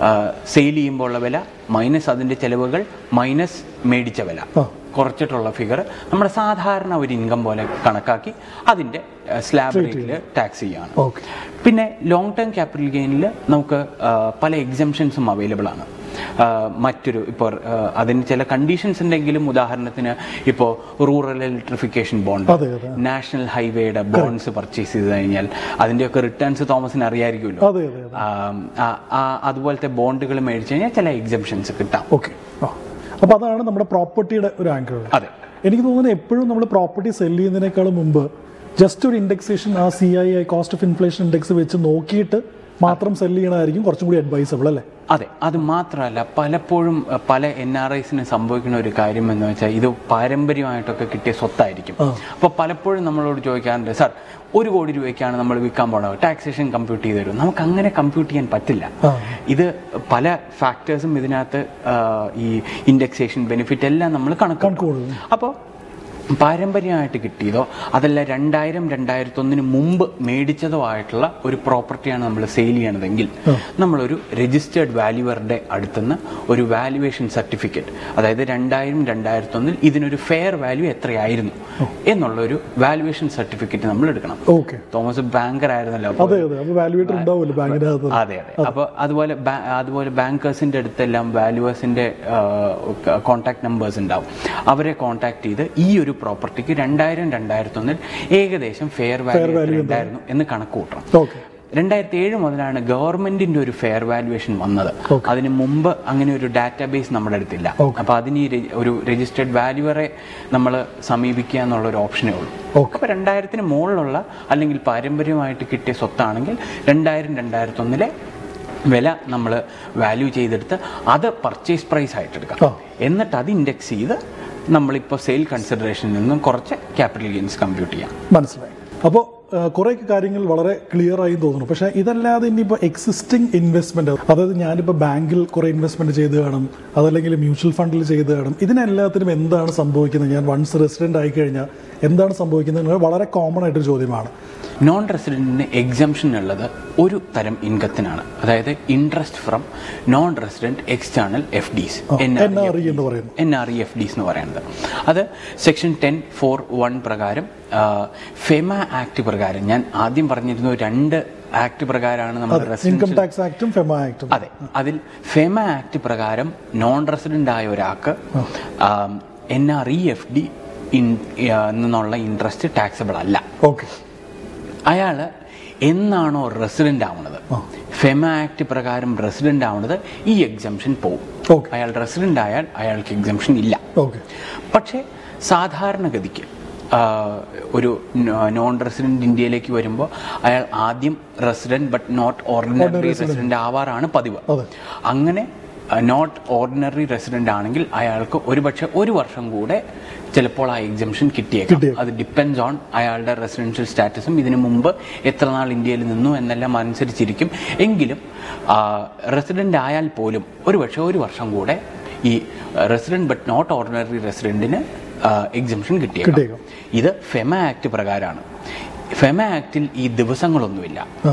സെയിൽ ചെയ്യുമ്പോൾ ഉള്ള വില മൈനസ് അതിൻ്റെ ചെലവുകൾ മൈനസ് മേടിച്ച വില ആ. കുറച്ചിട്ടുള്ള ഫിഗർ നമ്മുടെ സാധാരണ ഒരു ഇൻകം പോലെ കണക്കാക്കി അതിൻ്റെ സ്ലാബ് റേറ്റിൽ ടാക്സ് ചെയ്യുകയാണ് ഓക്കെ പിന്നെ ലോങ് ടേം ക്യാപിറ്റൽ ഗെയിനിൽ നമുക്ക് ആ, പല എക്സംഷൻസും അവൈലബിൾ ആണ് ആ, മറ്റൊരു ഇപ്പോൾ അതിന് ചില കണ്ടീഷൻസ് ഉണ്ടെങ്കിലും ഉദാഹരണത്തിന് ഇപ്പോൾ റൂറൽ ഇലക്ട്രിഫിക്കേഷൻ ബോണ്ട് അതെ അതെ നാഷണൽ ഹൈവേയുടെ ബോണ്ട്സ് പർച്ചേസ് ചെയ്ത് കഴിഞ്ഞാൽ അതിൻ്റെയൊക്കെ റിട്ടേൺസ് തോമസിന് അറിയാമായിരിക്കുമല്ലോ അതെ അതെ അതെ ആം, ആ- ആ- അതുപോലത്തെ ബോണ്ടുകൾ മേടിച്ചു കഴിഞ്ഞാൽ ചില എക്സംഷൻസ് കിട്ടാം ഓക്കെ ആ അപ്പോൾ അതാണ് നമ്മുടെ പ്രോപ്പർട്ടിയുടെ ഒരു ആംഗിൾ അതെ എനിക്ക് തോന്നുന്നത് എപ്പോഴും നമ്മൾ പ്രോപ്പർട്ടി സെല് ചെയ്യുന്നതിനേക്കാളും മുമ്പ് ജസ്റ്റ് ഒരു ഇൻഡെക്സേഷൻ ആ C I I cost of inflation index വെച്ച് നോക്കിയിട്ട് മാത്രം സെല് ചെയ്യണമായിരിക്കും കുറച്ചും കൂടി അഡ്വൈസബിൾ അല്ലേ അതെ അത് മാത്രമല്ല പലപ്പോഴും അഹ്, പല എൻ ആർ ഐസിന് സംഭവിക്കുന്ന ഒരു കാര്യം എന്ന് വെച്ചാൽ ഇത് പാരമ്പര്യമായിട്ടൊക്കെ കിട്ടിയ സ്വത്തായിരിക്കും അപ്പോൾ പലപ്പോഴും നമ്മളോട് ചോദിക്കാറുണ്ട് സാർ ഒരു കോടി രൂപയ്ക്കാണ് നമ്മൾ വിൽക്കാൻ പോണത് ടാക്സേഷൻ കമ്പ്യൂട്ട് ചെയ്ത് തരും നമുക്ക് അങ്ങനെ കമ്പ്യൂട്ട് ചെയ്യാൻ പറ്റില്ല ആ. ഇത് പല ഫാക്ടേഴ്സും ഇതിനകത്ത് ആഹ്, ഈ ഇൻഡെക്സേഷൻ ബെനിഫിറ്റ് എല്ലാം നമ്മൾ കണക്കാക്കും കണക്കുകൂടുന്നു. അപ്പോൾ പാരമ്പര്യമായിട്ട് കിട്ടിയതോ അതല്ല രണ്ടായിരം രണ്ടായിരത്തൊന്നിന് മുമ്പ് മേടിച്ചതോ ആയിട്ടുള്ള ഒരു പ്രോപ്പർട്ടിയാണ് നമ്മൾ സെയിൽ ചെയ്യണതെങ്കിൽ നമ്മളൊരു രജിസ്റ്റേർഡ് വാല്യുവറുടെ അടുത്തുനിന്ന് ഒരു വാല്യുവേഷൻ സർട്ടിഫിക്കറ്റ് അതായത് രണ്ടായിരം രണ്ടായിരത്തൊന്നിൽ ഇതിനൊരു ഫെയർ വാല്യൂ എത്രയായിരുന്നു എന്നുള്ള ഒരു വാല്യുവേഷൻ സർട്ടിഫിക്കറ്റ് നമ്മൾ എടുക്കണം ഓക്കെ തോമസ് ബാങ്കർ ആയിരുന്നല്ലോ അപ്പോൾ അതെ അതെ അപ്പോൾ വാല്യുവേറ്റർ ഉണ്ടാവുമല്ലോ ബാങ്കിന്റെ അകത്ത് അതെ അതെ അപ്പോൾ അതുപോലെ ബാ- അതുപോലെ ബാങ്കേഴ്സിന്റെ അടുത്തെല്ലാം വാല്യുവേഴ്സിന്റെ കോൺടാക്ട് നമ്പേഴ്സ് ഉണ്ടാവും അവരെ കോൺടാക്ട് ചെയ്ത് ഈ ഒരു പ്രോപ്പർട്ടിക്ക് രണ്ടായിരം രണ്ടായിരത്തൊന്നിൽ ഏകദേശം ഫെയർ വാല്യൂ ഉണ്ടായിരുന്നു എന്ന് കണക്ക് കൂട്ടണം ഓക്കെ രണ്ടായിരത്തി ഏഴ് മുതലാണ് ഗവൺമെന്റിന്റെ ഒരു ഫെയർ വാല്യുവേഷൻ വന്നത് അതിന് മുമ്പ് അങ്ങനെ ഒരു ഡാറ്റാബേസ് നമ്മുടെ അടുത്തില്ല അപ്പൊ അതിന് ഈ രെ- ഒരു രജിസ്റ്റേർഡ് വാല്യുവറെ നമ്മൾ സമീപിക്കുക എന്നുള്ള ഒരു ഓപ്ഷനേ ഉള്ളൂ Okay. അപ്പൊ രണ്ടായിരത്തിന് മുകളിലുള്ള അല്ലെങ്കിൽ പാരമ്പര്യമായിട്ട് കിട്ടിയ സ്വത്താണെങ്കിൽ രണ്ടായിരം രണ്ടായിരത്തി ഒന്നിലെ വില നമ്മൾ വാല്യൂ ചെയ്തെടുത്ത് അത് പർച്ചേസ് പ്രൈസ് ആയിട്ട് എടുക്കാം ആ. എന്നിട്ട് അത് ഇൻഡെക്സ് ചെയ്ത് നമ്മളിപ്പോൾ സെയിൽ കൺസിഡറേഷനിൽ നിന്നും കുറച്ച് ക്യാപിറ്റൽ ഗെയിൻസ് കമ്പ്യൂട്ട് ചെയ്യാം മനസ്സിലായി അപ്പോൾ കുറേയൊക്കെ കാര്യങ്ങൾ വളരെ ക്ലിയർ ആയി തോന്നുന്നു പക്ഷേ ഇതല്ലാതെ ഇനിയിപ്പോൾ എക്സിസ്റ്റിംഗ് ഇൻവെസ്റ്റ്മെന്റ് അതായത് ഞാനിപ്പോൾ ബാങ്കിൽ കുറേ ഇൻവെസ്റ്റ്മെന്റ് ചെയ്ത് കാണും അതല്ലെങ്കിൽ മ്യൂച്വൽ ഫണ്ടിൽ ചെയ്ത് കാണും ഇതിനെല്ലാത്തിനും എന്താണ് സംഭവിക്കുന്നത് ഞാൻ വൺസ് റെസിഡന്റ് ആയി കഴിഞ്ഞാൽ എന്താണ് സംഭവിക്കുന്നത് എന്നത് വളരെ കോമൺ ആയിട്ടൊരു ചോദ്യമാണ് നോൺ റെസിഡന്റിന് എക്സംഷൻ ഉള്ളത് ഒരു തരം ഇൻകത്തിനാണ് അതായത് interest from non resident external F Ds N R E എന്ന് പറയുന്നു N R E F Ds എന്ന് പറയുന്നത് അത് സെക്ഷൻ ടെൻ ഫോർ വൺ പ്രകാരം ഫെമ ആക്ട് പ്രകാരം ഞാൻ ആദ്യം പറഞ്ഞിരുന്നു രണ്ട് ആക്ട് പ്രകാരമാണ് നമ്മൾ ഇൻകം റെസിഡൻഷ്യൽ ടാക്സ് ആക്ടും ഫെമ ആക്ടും അതെ അതിൽ ഫെമ ആക്ട് പ്രകാരം നോൺ റെസിഡന്റ് ആയ ഒരാൾക്ക് N R E F D നിന്നുള്ള ഇൻട്രസ്റ്റ് ടാക്സബിൾ അല്ല ഓക്കെ അയാൾ എന്നാണോ റെസിഡന്റ് ആവുന്നത് ഫെമ ആക്ട് പ്രകാരം റെസിഡന്റ് ആവുന്നത് ഈ എക്സംഷൻ പോവും Okay. അയാൾ റെസിഡന്റ് ആയാൽ അയാൾക്ക് എക്സംഷൻ ഇല്ല ഓക്കെ പക്ഷേ സാധാരണഗതിക്ക് ആ, ഒരു നോൺ റെസിഡന്റ് ഇന്ത്യയിലേക്ക് വരുമ്പോൾ അയാൾ ആദ്യം resident but not ordinary resident ആവാറാണ് പതിവ് അതെ. അങ്ങനെ നോട്ട് ഓർഡിനറി റെസിഡന്റ് ആണെങ്കിൽ അയാൾക്ക് ഒരുപക്ഷെ ഒരു വർഷം കൂടെ ചിലപ്പോൾ ആ എക്സംഷൻ കിട്ടിയേക്കാം കിട്ടിയേക്കാം. അത് ഡിപ്പെൻസ് ഓൺ അയാളുടെ റെസിഡൻഷ്യൽ സ്റ്റാറ്റസും ഇതിനു മുമ്പ് എത്ര നാൾ ഇന്ത്യയിൽ നിന്നു എന്നെല്ലാം അനുസരിച്ചിരിക്കും എങ്കിലും റെസിഡന്റ് ആയാൽ പോലും ഒരുപക്ഷെ ഒരു വർഷം കൂടെ ഈ റെസിഡന്റ് ബട്ട് നോട്ട് ഓർഡിനറി റെസിഡന്റിന് എക്സംഷൻ കിട്ടിയേക്കാം കിട്ടിയേക്കാം. ഇത് ഫെമ ആക്ട് പ്രകാരമാണ് ഫെമ ആക്ടിൽ ഈ ദിവസങ്ങളൊന്നുമില്ല ആ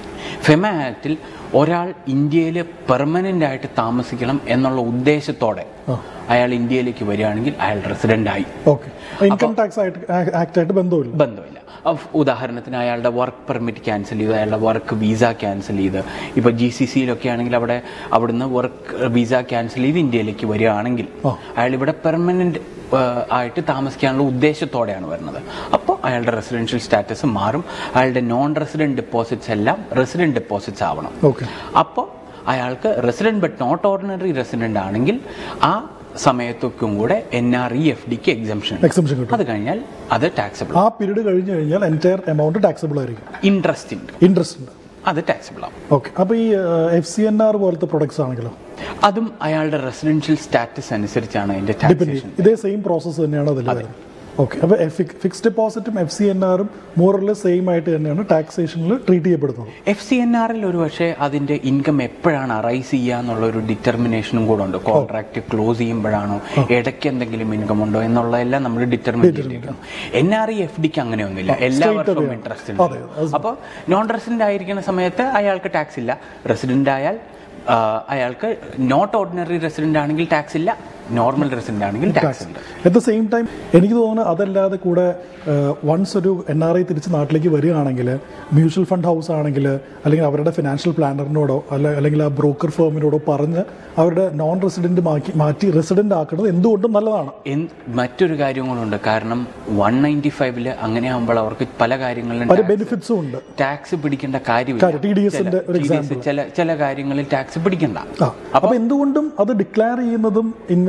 ഫെമ ആക്ടിൽ ഒരാൾ ഇന്ത്യയിൽ പെർമനന്റ് ആയിട്ട് താമസിക്കണം എന്നുള്ള ഉദ്ദേശത്തോടെ ആ. അയാൾ ഇന്ത്യയിലേക്ക് വരികയാണെങ്കിൽ അയാൾ റെസിഡന്റ് ആയി ഓക്കെ ഇൻകം ടാക്സ് ആയിട്ട് ആക്ട് ആയിട്ട് ബന്ധമില്ല ബന്ധമില്ല അഫ് ഉദാഹരണത്തിന് അയാളുടെ വർക്ക് പെർമിറ്റ് ക്യാൻസൽ ചെയ്ത് അയാളുടെ വർക്ക് വിസ ക്യാൻസൽ ചെയ്ത് ഇപ്പോൾ ജി സി സിയിലൊക്കെ ആണെങ്കിൽ അവിടെ അവിടുന്ന് വർക്ക് വിസ ക്യാൻസൽ ചെയ്ത് ഇന്ത്യയിലേക്ക് വരികയാണെങ്കിൽ ആ. അയാൾ ഇവിടെ പെർമനന്റ് ആയിട്ട് താമസിക്കാനുള്ള ഉദ്ദേശത്തോടെയാണ് വരുന്നത് അപ്പോൾ അയാളുടെ റെസിഡൻഷ്യൽ സ്റ്റാറ്റസ് മാറും അയാളുടെ നോൺ റെസിഡന്റ് ഡെപ്പോസിറ്റ്സ് എല്ലാം റെസിഡന്റ് ഡെപ്പോസിറ്റ്സ് ആവണം ഓക്കെ അപ്പോൾ അയാൾക്ക് resident but not ordinary resident ആണെങ്കിൽ ആ സമയത്തൊക്കും കൂടെ എൻ ആർ ഇ എഫ് ഡിക്ക് എക്സംഷൻ എക്സംഷൻ കിട്ടും അത് കഴിഞ്ഞാൽ അത് ടാക്സബിൾ ആ പീരീഡ് കഴിഞ്ഞ് കഴിഞ്ഞാൽ എൻറ്റയർ എമൗണ്ട് ടാക്സബിൾ ആയിരിക്കും ഇൻട്രസ്റ്റ് ഉണ്ട് ഇൻട്രസ്റ്റ് ഉണ്ട് അത് ടാക്സബിൾ ആവും ഓക്കെ അപ്പോൾ ഈ എഫ് സി എൻ ആർ പോലത്തെ പ്രൊഡക്ട്സ് ആണെങ്കിലോ അതും അയാളുടെ റെസിഡൻഷ്യൽ സ്റ്റാറ്റസ് അനുസരിച്ചാണ് അതിന്റെ ഡിപ്പെൻഡ് ടാക്സേഷൻ ചെയ്യും ഇതേ സെയിം പ്രോസസ്സ് തന്നെയാണ് അതിൽ വരുന്നത് ഓക്കെ അപ്പോൾ ഫിക്സ്ഡ് ഡെപ്പോസിറ്റും എഫ് സി എൻ ആറും മോറല് സെയിം ആയിട്ട് തന്നെയാണ് ടാക്സേഷനിൽ ട്രീറ്റ് ചെയ്യപ്പെടുന്നത് എഫ് സി എൻ ആറിൽ ഒരു പക്ഷേ അതിന്റെ ഇൻകം എപ്പോഴാണ് അറൈസ് ചെയ്യുക എന്നുള്ള ഒരു ഡിറ്റർമിനേഷനും കൂടെ ഉണ്ട് കോൺട്രാക്ട് ക്ലോസ് ചെയ്യുമ്പോഴാണോ ഇടയ്ക്ക് എന്തെങ്കിലും ഇൻകം ഉണ്ടോ എന്നുള്ളതെല്ലാം നമ്മൾ ഡിറ്റർമിൻ ചെയ്തിരിക്കണം എൻ ആർ ഇ എഫ് ഡിക്ക് അങ്ങനെയൊന്നുമില്ല എല്ലാ വർഷവും ഇൻട്രസ്റ്റ് അതെ, ഉണ്ട് അപ്പോൾ നോൺ റെസിഡന്റ് ആയിരിക്കുന്ന സമയത്ത് അയാൾക്ക് ടാക്സ് ഇല്ല റെസിഡന്റ് ആയാൽ ആ, അയാൾക്ക് നോട്ട് ഓർഡിനറി റെസിഡന്റ് ആണെങ്കിൽ ടാക്സ് ഇല്ല നോർമൽ റെസിഡന്റ് ആണെങ്കിൽ ടാക്സ് ഉണ്ട് അറ്റ് ദ സെയിം ടൈം എനിക്ക് തോന്നുന്നു അതല്ലാതെ കൂടെ വൺസ് ഒരു എൻ ആർ ഐ തിരിച്ച് നാട്ടിലേക്ക് വരികയാണെങ്കിൽ മ്യൂച്വൽ ഫണ്ട് ഹൗസ് ആണെങ്കിൽ അല്ലെങ്കിൽ അവരുടെ ഫിനാൻഷ്യൽ പ്ലാനറിനോടോ അല്ല അല്ലെങ്കിൽ ആ ബ്രോക്കർ ഫേമിനോടോ പറഞ്ഞ് അവരുടെ നോൺ റെസിഡന്റ് മാറ്റി മാറ്റി റെസിഡന്റ് ആക്കുന്നത് എന്തുകൊണ്ടും നല്ലതാണ് എന്ത് മറ്റൊരു കാര്യം കൂടെ കാരണം വൺ നയൻറ്റി ഫൈവില് അങ്ങനെ ആകുമ്പോൾ അവർക്ക് പല കാര്യങ്ങളിലും പല ബെനിഫിറ്റ്സും ഉണ്ട് ടാക്സ് പിടിക്കേണ്ട കാര്യമില്ല കാര്യം, TDS ന്റെ ഒരു ചില- TDS ചില ചില കാര്യങ്ങളിൽ ടാക്സ് പിടിക്കണ്ട ആ അപ്പൊ എന്തുകൊണ്ടും അത് ഡിക്ലെയർ ചെയ്യുന്നതും ഇൻവെസ്റ്റ്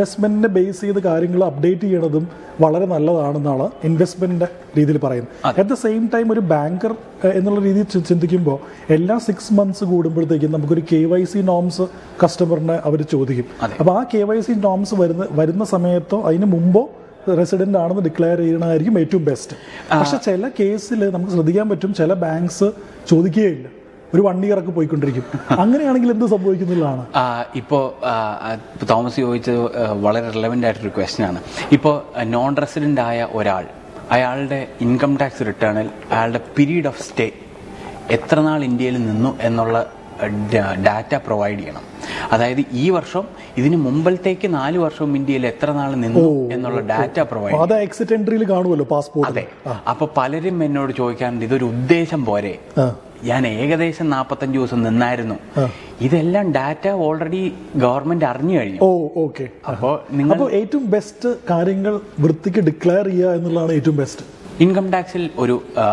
ഇൻവെസ്റ്റ്മെന്റിനെ ബേസ് ചെയ്ത് കാര്യങ്ങൾ അപ്ഡേറ്റ് ചെയ്യണതും വളരെ നല്ലതാണെന്നാണ് ഇൻവെസ്റ്റ്മെന്റിന്റെ രീതിയിൽ പറയുന്നത് അറ്റ് ദ സെയിം ടൈം ഒരു ബാങ്കർ എന്നുള്ള രീതിയിൽ ചി- ചിന്തിക്കുമ്പോൾ എല്ലാ സിക്സ് മന്ത്സ് കൂടുമ്പോഴത്തേക്കും നമുക്കൊരു കെ വൈ സി നോംസ് കസ്റ്റമറിനെ അവർ ചോദിക്കും അപ്പോൾ ആ കെ വൈ സി നോംസ് വരുന്ന വരുന്ന സമയത്തോ അതിന് മുമ്പോ റെസിഡന്റ് ആണെന്ന് ഡിക്ലെയർ ചെയ്യണമായിരിക്കും ഏറ്റവും ബെസ്റ്റ് പക്ഷെ ചില കേസിൽ നമുക്ക് ശ്രദ്ധിക്കാൻ പറ്റും ചില ബാങ്ക്സ് ചോദിക്കുകയില്ല ഒരു വൺ ഇയർ ഒക്കെ പോയിക്കൊണ്ടിരിക്കും അങ്ങനെയാണെങ്കിൽ എന്ത് സംഭവിക്കുന്നുള്ളതാണ് ആ, ഇപ്പോ ആ, ആ, ഇപ്പോ തോമസ് ചോദിച്ചത് ആ, വളരെ റിലവൻ്റ് ആയിട്ടൊരു ക്വസ്റ്റ്യൻ ആണ് ഇപ്പോൾ നോൺ റെസിഡൻ്റ് ആയ ഒരാൾ അയാളുടെ ഇൻകം ടാക്സ് റിട്ടേണിൽ അയാളുടെ പീരീഡ് ഓഫ് സ്റ്റേ എത്ര നാൾ ഇന്ത്യയിൽ നിന്നു എന്നുള്ള ഡാറ്റ പ്രൊവൈഡ് ചെയ്യണം അതായത് ഈ വർഷം ഇതിന് മുമ്പലത്തേക്ക് നാല് വർഷവും ഇന്ത്യയിൽ എത്ര നാൾ നിന്നു എന്നുള്ള ഡാറ്റ പ്രൊവൈഡ് അത് എക്സിറ്റ് എൻട്രിയിൽ കാണുമല്ലോ പാസ്പോർട്ട് അതെ അപ്പൊ പലരും എന്നോട് ചോദിക്കാറുണ്ട് ഇതൊരു ഉദ്ദേശം പോരെ ആ. ഞാൻ ഏകദേശം നാൽപ്പത്തഞ്ച് ദിവസം നിന്നായിരുന്നു ഇതെല്ലാം ഡാറ്റ ഓൾറെഡി ഗവൺമെന്റ് അറിഞ്ഞു കഴിഞ്ഞു ഓ ഓക്കെ അപ്പോൾ നിങ്ങൾ അപ്പോൾ ഏറ്റവും ബെസ്റ്റ് കാര്യങ്ങൾ വൃത്തിക്ക് ഡിക്ലെയർ ചെയ്യുക എന്നുള്ളതാണ് ഏറ്റവും ബെസ്റ്റ് ഇൻകം ടാക്സിൽ ഒരു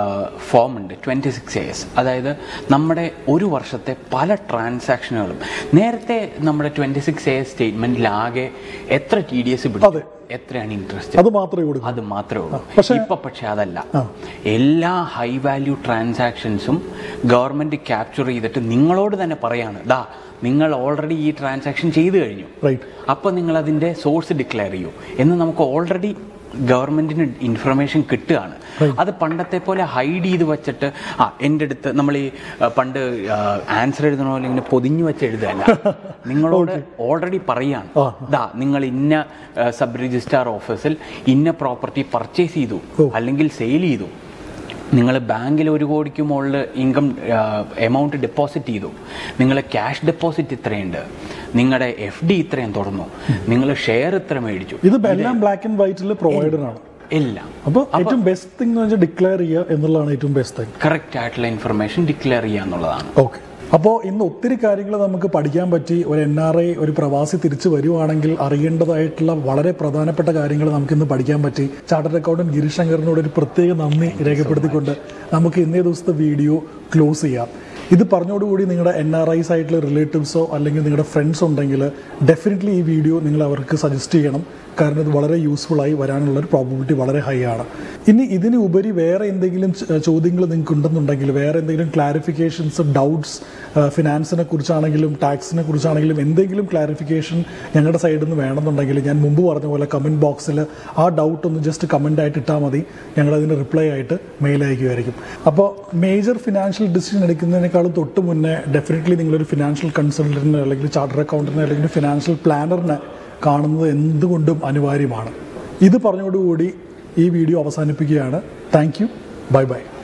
ഫോം ഉണ്ട് ട്വൻറ്റി സിക്സ് എസ് അതായത് നമ്മുടെ ഒരു വർഷത്തെ പല ട്രാൻസാക്ഷനുകളും നേരത്തെ നമ്മുടെ ട്വൻറ്റി സിക്സ് എ സ്റ്റേറ്റ്മെന്റിലാകെ എത്ര ടി ഡി എസ് അതെ. എത്രയാണ് ഇൻട്രസ്റ്റ് അത് മാത്രമേ കൊടുക്കൂ അത് മാത്രമേ ഉള്ളൂ പക്ഷേ- ഇപ്പൊ പക്ഷെ അതല്ല ആ. എല്ലാ ഹൈ വാല്യൂ ട്രാൻസാക്ഷൻസും ഗവൺമെന്റ് ക്യാപ്ചർ ചെയ്തിട്ട് നിങ്ങളോട് തന്നെ പറയാണ് ദാ നിങ്ങൾ ഓൾറെഡി ഈ ട്രാൻസാക്ഷൻ ചെയ്തു കഴിഞ്ഞു റൈറ്റ് അപ്പോൾ നിങ്ങൾ അതിന്റെ സോഴ്സ് ഡിക്ലെയർ ചെയ്യൂ എന്ന് നമുക്ക് ഓൾറെഡി ഗവൺമെന്റിന് ഇൻഫർമേഷൻ കിട്ടുകയാണ് അത് പണ്ടത്തെ പോലെ ഹൈഡ് ചെയ്ത് വെച്ചിട്ട് ആ എൻ്റെ അടുത്ത് നമ്മൾ ഈ ആ, പണ്ട് ആൻസർ എഴുതണ പോലെ ഇങ്ങനെ പൊതിഞ്ഞു വെച്ച് എഴുതുകയല്ല നിങ്ങളോട് ഓൾറെഡി പറയാണ് ആ. ദാ നിങ്ങൾ ഇന്ന സബ് രജിസ്ട്രാർ ഓഫീസിൽ ഇന്ന പ്രോപ്പർട്ടി പർച്ചേസ് ചെയ്തു അല്ലെങ്കിൽ സെയിൽ ചെയ്തു നിങ്ങൾ ബാങ്കിൽ ഒരു കോടിക്ക് മുകളിൽ ഇൻകം എമൗണ്ട് ഡെപ്പോസിറ്റ് ചെയ്തു നിങ്ങൾ ക്യാഷ് ഡെപ്പോസിറ്റ് ഇത്രയുണ്ട് നിങ്ങളുടെ എഫ് ഡി ഇത്രയും തുറന്നു നിങ്ങൾ ഷെയർ ഇത്ര മേടിച്ചു ഇത് എല്ലാം ബ്ലാക്ക് ആൻഡ് വൈറ്റിൽ പ്രൊവൈഡഡ് ആണ് എല്ലാം അപ്പോൾ ഏറ്റവും ബെസ്റ്റ് തിങ് എന്ന് വെച്ചാൽ ഡിക്ലെയർ ചെയ്യുക എന്നുള്ളതാണ് ഏറ്റവും ബെസ്റ്റ് തിങ് കറക്റ്റ് ആയിട്ടുള്ള ഇൻഫർമേഷൻ ഡിക്ലെയർ ചെയ്യുക എന്നുള്ളതാണ് ഓക്കെ അപ്പോൾ ഇന്ന് ഒത്തിരി കാര്യങ്ങൾ നമുക്ക് പഠിക്കാൻ പറ്റി ഒരു എൻ ആർ ഐ ഒരു പ്രവാസി തിരിച്ചു വരുവാണെങ്കിൽ അറിയേണ്ടതായിട്ടുള്ള വളരെ പ്രധാനപ്പെട്ട കാര്യങ്ങൾ നമുക്ക് ഇന്ന് പഠിക്കാൻ പറ്റി ചാർട്ടർഡ് അക്കൗണ്ടന്റ് ഗിരിശങ്കറിനോട് ഒരു പ്രത്യേക നന്ദി രേഖപ്പെടുത്തിക്കൊണ്ട് നമുക്ക് ഇന്നേ ദിവസത്തെ വീഡിയോ ക്ലോസ് ചെയ്യാം ഇത് പറഞ്ഞോടുകൂടി നിങ്ങളുടെ എൻ ആർ ഐസ് ആയിട്ടുള്ള റിലേറ്റീവ്സോ അല്ലെങ്കിൽ നിങ്ങളുടെ ഫ്രണ്ട്സ് ഉണ്ടെങ്കിൽ ഡെഫിനറ്റ്ലി ഈ വീഡിയോ നിങ്ങൾ അവർക്ക് സജസ്റ്റ് ചെയ്യണം കാരണം ഇത് വളരെ യൂസ്ഫുൾ ആയി വരാനുള്ള ഒരു പ്രോബിലിറ്റി വളരെ ഹൈ ആണ് ഇനി ഇതിന് ഉപരി വേറെ എന്തെങ്കിലും ച- ചോദ്യങ്ങൾ നിങ്ങൾക്ക് ഉണ്ടെന്നുണ്ടെങ്കിൽ വേറെ എന്തെങ്കിലും ക്ലാരിഫിക്കേഷൻസ് ഡൗട്ട്സ് ഫിനാൻസിനെ കുറിച്ചാണെങ്കിലും ടാക്സിനെ കുറിച്ചാണെങ്കിലും എന്തെങ്കിലും ക്ലാരിഫിക്കേഷൻ ഞങ്ങളുടെ സൈഡിൽ നിന്ന് വേണമെന്നുണ്ടെങ്കിൽ ഞാൻ മുമ്പ് പറഞ്ഞ പോലെ കമൻറ്റ് ബോക്സിൽ ആ ഡൗട്ട് ഒന്ന് ജസ്റ്റ് കമൻ്റ് ആയിട്ട് ഇട്ടാൽ മതി ഞങ്ങൾ അതിന് റിപ്ലൈ ആയിട്ട് മെയിൽ അയക്കുമായിരിക്കും അപ്പോൾ മേജർ ഫിനാൻഷ്യൽ ഡിസിഷൻ എടുക്കുന്നതിനേക്കാളും തൊട്ട് മുന്നേ ഡെഫിനറ്റ്ലി നിങ്ങളൊരു ഫിനാൻഷ്യൽ കൺസൾട്ടന്റിനെ അല്ലെങ്കിൽ ചാർട്ടർ അക്കൗണ്ടന്റിനെ അല്ലെങ്കിൽ ഫിനാൻഷ്യൽ പ്ലാനറിനെ കാണുന്നത് എന്തുകൊണ്ടും അനിവാര്യമാണ് ഇത് പറഞ്ഞോടുകൂടി ഈ വീഡിയോ അവസാനിപ്പിക്കുകയാണ് താങ്ക് യു ബൈ ബൈ